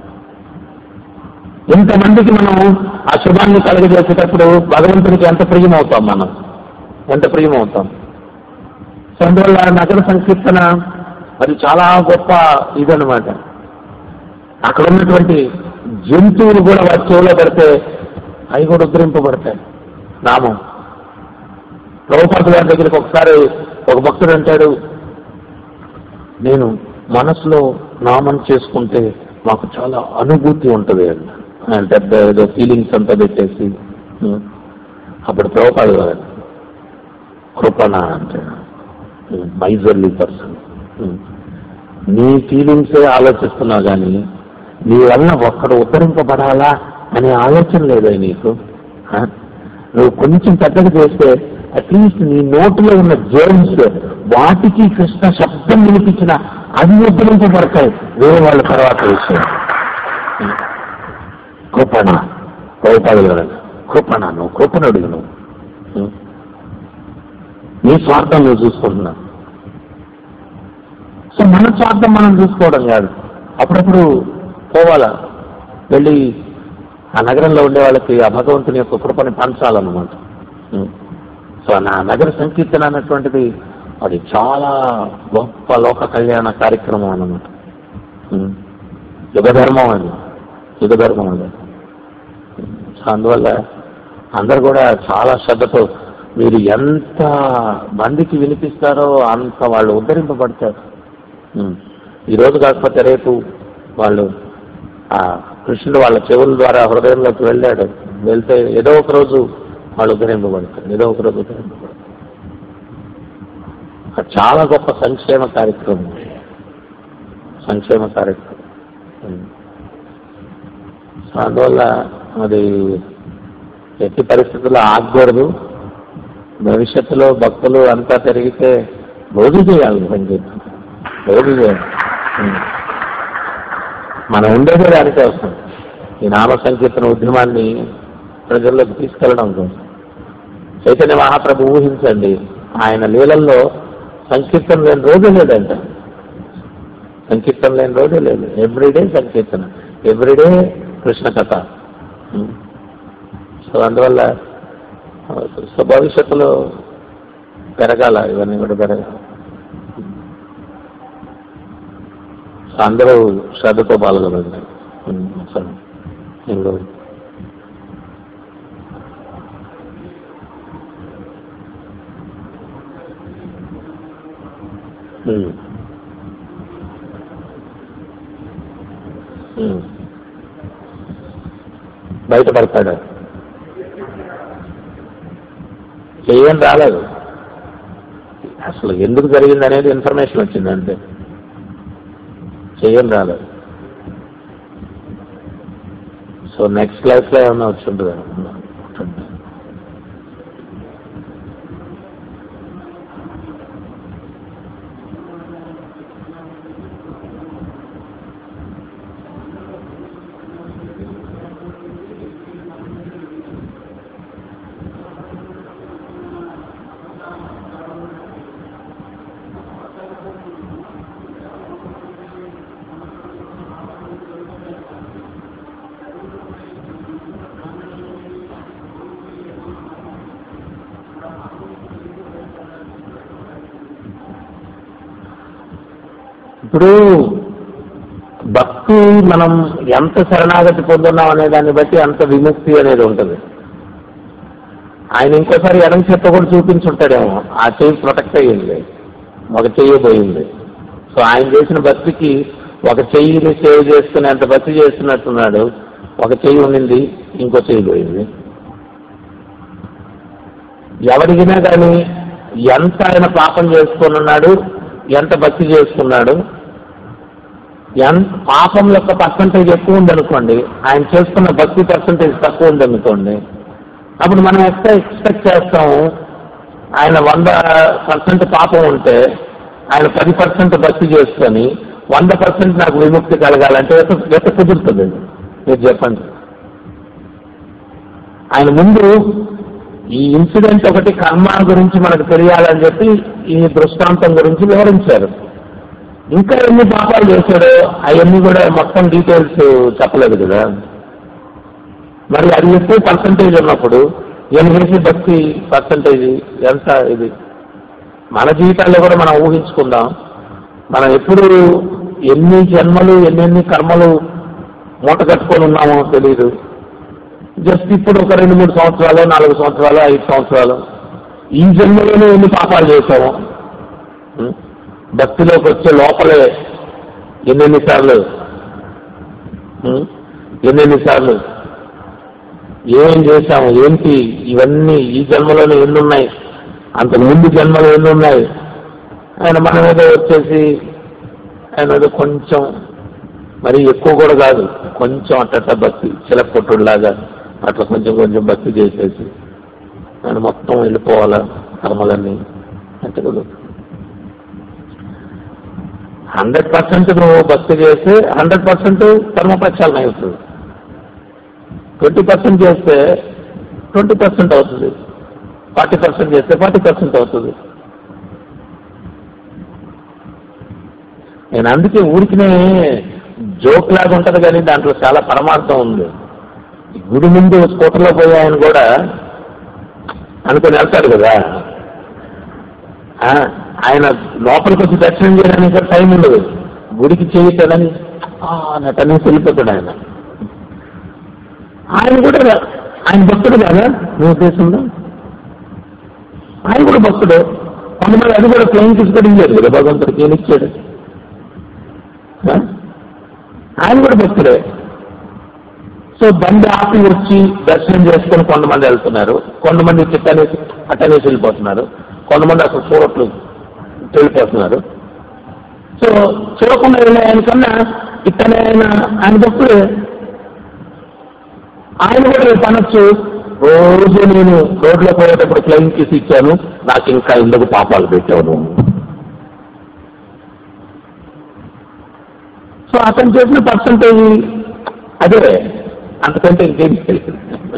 ఇంతమందికి మనం ఆ శుభాన్ని కలుగజేసేటప్పుడు భగవంతునికి ఎంత ప్రియమవుతాం మనం ఎంత ప్రియమవుతాం సో అందువల్ల నగర సంకీర్తన అది చాలా గొప్ప ఇదనమాట అక్కడ ఉన్నటువంటి జంతువులు కూడా వారి చెవులో పెడితే అవి కూడా ఉద్ధరింపబడతాయి నామం ప్రభుపాద గారి దగ్గరికి ఒకసారి ఒక భక్తుడు అంటాడు నేను మనసులో నామం చేసుకుంటే మాకు చాలా అనుభూతి ఉంటుంది అండి ఆయన పెద్ద ఏదో ఫీలింగ్స్ అంతా పెట్టేసి ఉం. అప్పుడు ప్రభుపాద గారు కృపణ అంటే మైజర్లీ పర్సన్ నీ ఫీలింగ్సే ఆలోచిస్తున్నావు కానీ నీ వల్ల ఒక్కడు ఉద్ధరింపబడాలా అనే ఆలోచన లేదా నీకు ఆ? నువ్వు కొంచెం పెద్దగా చేస్తే అట్లీస్ట్ నీ నోటిలో ఉన్న జర్మ్స్ వాటికి కృష్ణ శబ్దం వినిపించిన అవి ఉద్ధరింపబడతాయి వేరే వాళ్ళ తర్వాత విషయం కృపణ కౌపాదులు కృపణ నువ్వు కృపణ అడుగు నువ్వు నీ స్వార్థం నువ్వు చూసుకుంటున్నావు సో మన స్వార్థం మనం చూసుకోవడం కాదు అప్పుడప్పుడు పోవాలా వెళ్ళి ఆ నగరంలో ఉండే వాళ్ళకి ఆ భగవంతుని యొక్క కృపని పంచాలన్నమాట ఉం. సో నా నగర సంకీర్తన అన్నటువంటిది అది చాలా గొప్ప లోక కళ్యాణ కార్యక్రమం అన్నమాట ఉం. యుగధర్మం అది యుగధర్మం అది సో అందువల్ల అందరు కూడా చాలా శ్రద్ధతో మీరు ఎంత మందికి వినిపిస్తారో అంత వాళ్ళు ఉద్ధరింపబడతారు ఉం. ఈ రోజు కాకపోతే రేపు వాళ్ళు ఆ కృష్ణుడు వాళ్ళ చెవుల ద్వారా హృదయంలోకి వెళ్ళాడు వెళ్తే ఏదో ఒక రోజు వాళ్ళు ఉద్ధరింపబడతారు ఏదో ఒక రోజు ఉద్ధరింపబడతారు అది చాలా గొప్ప సంక్షేమ కార్యక్రమం సంక్షేమ కార్యక్రమం ఉం. సో అందువల్ల అది ఎట్టి పరిస్థితుల్లో ఆగకూడదు భవిష్యత్తులో భక్తులు అంతా తిరిగితే రోజు చేయాలి సంగీతం రోజు చేయాలి ఉం. మనం ఉండేదే దానికోసం ఈ నామ సంకీర్తన ఉద్యమాన్ని ప్రజల్లోకి తీసుకెళ్ళడం కోసం చైతన్య మహాప్రభు ఊహించండి ఆయన లీలల్లో సంకీర్తన లేని రోజు లేదంట సంకీర్తన లేని రోజే లేదు ఎవ్రీడే సంకీర్తన ఎవ్రీడే కృష్ణ కథ ఉం. సో అందువల్ల సో భవిష్యత్తులో పెరగాల ఇవన్నీ కూడా పెరగాలి సో అందరూ శ్రద్ధతో పాల్గొనండి ఉం, సరే ఇంకో ఉం. ఉం. బయటపడతాడు చెయ్యని రాలేదు అసలు ఎందుకు జరిగింది అనేది ఇన్ఫర్మేషన్ వచ్చింది అంతే చెయ్యని రాలేదు సో నెక్స్ట్ లైఫ్ లో ఏమన్నా వచ్చి ఉంటుంది ఇప్పుడు భక్తి మనం ఎంత శరణాగతి పొందున్నాం అనే దాన్ని బట్టి అంత విముక్తి అనేది ఉంటుంది ఆయన ఇంకోసారి ఎడం చేత కూడా చూపించుంటాడేమో ఆ చెయ్యి ప్రొటెక్ట్ అయ్యింది ఒక చెయ్యి పోయింది సో ఆయన చేసిన భక్తికి ఒక చెయ్యిని సేవ్ చేసుకునేంత భక్తి చేస్తున్నట్టున్నాడు ఒక చెయ్యి ఉండింది ఇంకో చెయ్యి పోయింది ఎవరికినా కానీ ఎంత ఆయన పాపం చేసుకున్నాడు ఎంత భక్తి చేసుకున్నాడు ఎంత పాపం యొక్క పర్సంటేజ్ ఎక్కువ ఉందనుకోండి ఆయన చేసుకున్న భక్తి పర్సంటేజ్ తక్కువ ఉందనుకోండి అప్పుడు మనం ఎక్స్ట్రా ఎక్స్పెక్ట్ చేస్తాం ఆయన వంద పర్సెంట్ పాపం ఉంటే ఆయన పది పర్సెంట్ భక్తి చేసుకొని వంద పర్సెంట్ నాకు విముక్తి కలగాలంటే ఎట్ట ఎట్ట కుదురుతుంది మీరు చెప్పండి ఆయన ముందు ఈ ఇన్సిడెంట్ ఒకటి కర్మ గురించి మనకు తెలియాలని చెప్పి ఈ దృష్టాంతం గురించి వివరించారు ఇంకా ఎన్ని పాపాలు చేశాడో అవన్నీ కూడా మొత్తం డీటెయిల్స్ చెప్పలేదు కదా మరి అది ఎక్కువ పర్సంటేజ్ ఉన్నప్పుడు ఈయన చేసే భక్తి పర్సంటేజ్ ఎంత ఇది మన జీవితాల్లో కూడా మనం ఊహించుకుందాం మనం ఎప్పుడు ఎన్ని జన్మలు ఎన్నెన్ని కర్మలు మూట కట్టుకొని ఉన్నామో తెలియదు జస్ట్ ఇప్పుడు ఒక రెండు మూడు సంవత్సరాలు నాలుగు సంవత్సరాలు ఐదు సంవత్సరాలు ఈ జన్మలోనే ఎన్ని పాపాలు చేశాము ఉం? భక్తిలోకి వచ్చే లోపలే ఎన్నెన్ని సార్లు ఉం? ఎన్నెన్ని సార్లు ఏం చేశాము ఏంటి ఇవన్నీ ఈ జన్మలోనే ఎన్ని ఉన్నాయి అంతకు ముందు జన్మలు ఎన్ని ఉన్నాయి ఆయన మన మీద వచ్చేసి ఆయన ఏదో కొంచెం మరి ఎక్కువ కూడా కాదు కొంచెం అట్ట భక్తి చిలకొట్టులాగా అట్లా కొంచెం కొంచెం భక్తి చేసేసి ఆయన మొత్తం వెళ్ళిపోవాలా కర్మలన్నీ అంటే కుదరదు హండ్రెడ్ పర్సెంట్ నువ్వు భక్తి చేస్తే హండ్రెడ్ పర్సెంట్ కర్మ ప్రక్షాళన అవుతుంది ట్వంటీ పర్సెంట్ చేస్తే ట్వంటీ పర్సెంట్ అవుతుంది ఫార్టీ పర్సెంట్ చేస్తే ఫార్టీ పర్సెంట్ అవుతుంది నేను అందుకే ఊరికినే జోక్ లాగా ఉంటది కానీ దాంట్లో చాలా పరమార్థం ఉంది ఈ గుడి ముందు స్కూటర్లో పోయి ఆయన కూడా అనుకుని వెళ్తాడు కదా ఆ, ఆయన లోపలికి వచ్చి దర్శనం చేయడానికి కూడా టైం ఉండదు గుడికి చేయటానని అన్నట్టని వెళ్ళిపోతాడు ఆయన ఆయన కూడా ఆయన భక్తుడు కదా మీ ఉద్దేశంలో ఆయన కూడా భక్తుడే కొంతమంది అది కూడా ఫ్లైంగ్ కిస్ కూడా ఇయ్యారు కదా భగవంతుడికి ఏమి ఇచ్చాడు ఆ? ఆయన కూడా భక్తుడే సో బండి ఆపి వచ్చి దర్శనం చేసుకొని కొంతమంది వెళ్తున్నారు కొంతమంది చిట్టనేసి అట్టనేసి వెళ్ళిపోతున్నారు కొంతమంది అసలు చూడట్లు వెళ్ళిపోతున్నారు సో చూడకుండా వెళ్ళే ఆయన కన్నా ఇట్టనే ఆయన ఆయన భక్తుడే ఆయన కూడా రేపు అనొచ్చు రోజు నేను రోడ్లో పోయేటప్పుడు క్లెయిమ్ చేసి ఇచ్చాను నాకు ఇంకా ఎందుకు పాపాలు పెట్టావు నువ్వు సో అతను చేసిన పర్సంటేజ్ అదే అంతకంటే ఇంకేం తెలియదు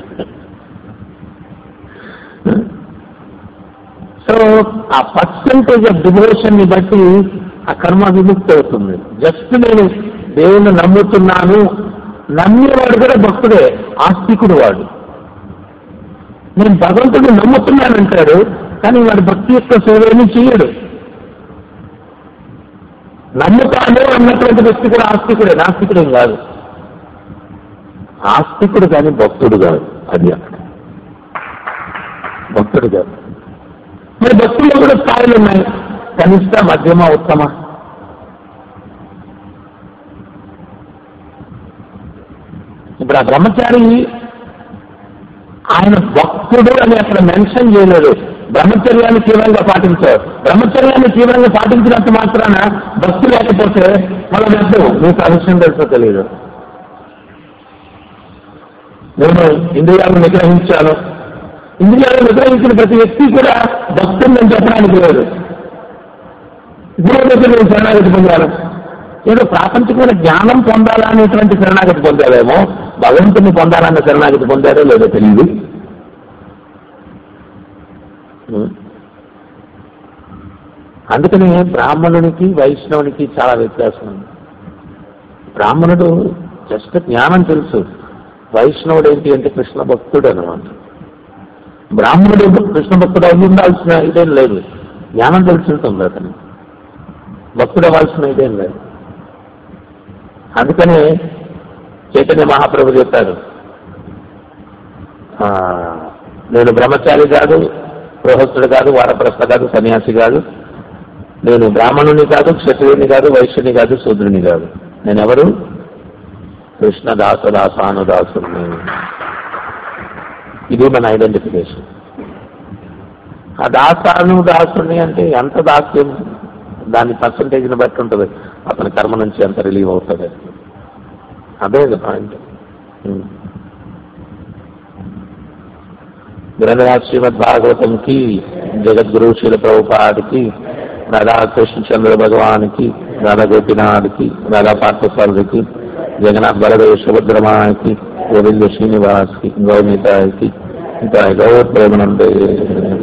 సో ఆ పర్సంటేజ్ ఆఫ్ డివోషన్ ని బట్టి ఆ కర్మ విముక్తి అవుతుంది జస్ట్ నేను దేవుణ్ణి నమ్ముతున్నాను నమ్మేవాడు కూడా భక్తుడే ఆస్తికుడు వాడు నేను భగవంతుడిని నమ్ముతున్నానంటాడు కానీ వాడి భక్తి యొక్క సేవ ఏమీ చేయడు నమ్ముతాను అన్నటువంటి వ్యక్తి కూడా ఆస్తికుడే నాస్తికుడేం కాదు ఆస్తికుడు కానీ భక్తుడు కాదు అది అక్కడ భక్తుడు కాదు మరి భక్తుల్లో కూడా స్థాయిలు ఉన్నాయి కనిష్ట మధ్యమ ఉత్తమ ఇప్పుడు ఆ బ్రహ్మచారి ఆయన భక్తుడు అని అక్కడ మెన్షన్ చేయలేదు బ్రహ్మచర్యాన్ని తీవ్రంగా పాటించారు బ్రహ్మచర్యాన్ని తీవ్రంగా పాటించినంత మాత్రాన భక్తి లేకపోతే మన వ్యర్థం మీకు ఆ విషయం తెలుసో తెలియదు నేను ఇంద్రియాలను నిగ్రహించాను ఇంద్రియాలను నిగ్రహించిన ప్రతి వ్యక్తి కూడా భక్తులు నేను చెప్పడానికి లేదు గురువు దగ్గర నేను శరణాగతి పొందాను ఏదో ప్రాపంచికమైన జ్ఞానం పొందాలనేటువంటి శరణాగతి పొందాలేమో భగవంతుని పొందాలన్న శరణాగతి పొందారో లేదో తెలియదు అందుకని బ్రాహ్మణునికి వైష్ణవునికి చాలా వ్యత్యాసం ఉంది బ్రాహ్మణుడు జస్ట్ జ్ఞానం తెలుసు వైష్ణవుడు ఏంటి అంటే కృష్ణ భక్తుడు అనమాట బ్రాహ్మణుడు కృష్ణ భక్తుడు అయి ఉండాల్సిన ఇదేం లేదు జ్ఞానం తెలిసి ఉంటుంది అతను భక్తుడు అవ్వాల్సిన ఇదేం లేదు అందుకనే చైతన్య మహాప్రభు చెప్పారు ఆ, నేను బ్రహ్మచారి కాదు గృహస్థుడు కాదు వారప్రస్థ కాదు సన్యాసి కాదు నేను బ్రాహ్మణుని కాదు క్షత్రుని కాదు వైశ్యుని కాదు శూద్రుని కాదు నేను ఎవరు కృష్ణ దాస దాసానుదాసుని ఇది మన ఐడెంటిఫికేషన్ ఆ దాసాను దాసుని అంటే ఎంత దాస్యం దాని పర్సంటేజ్ని బట్టి ఉంటుంది అతని కర్మ నుంచి ఎంత రిలీవ్ అవుతుంది అదే పాయింట్ గ్రంథరాజ్ శ్రీమద్ భాగవతం కి జగద్గురు శీల ప్రభుపాదికి రాధాకృష్ణ చంద్ర భగవానికి రాధా గోపినాథ్కి రాధా పార్థసారథికి జగన్నాథ్ బలదేవ్ సుభద్రమాకి గోవింద శ్రీనివాస్కి గౌమితాయకి ఇంకా గౌర్ ప్రేమనందే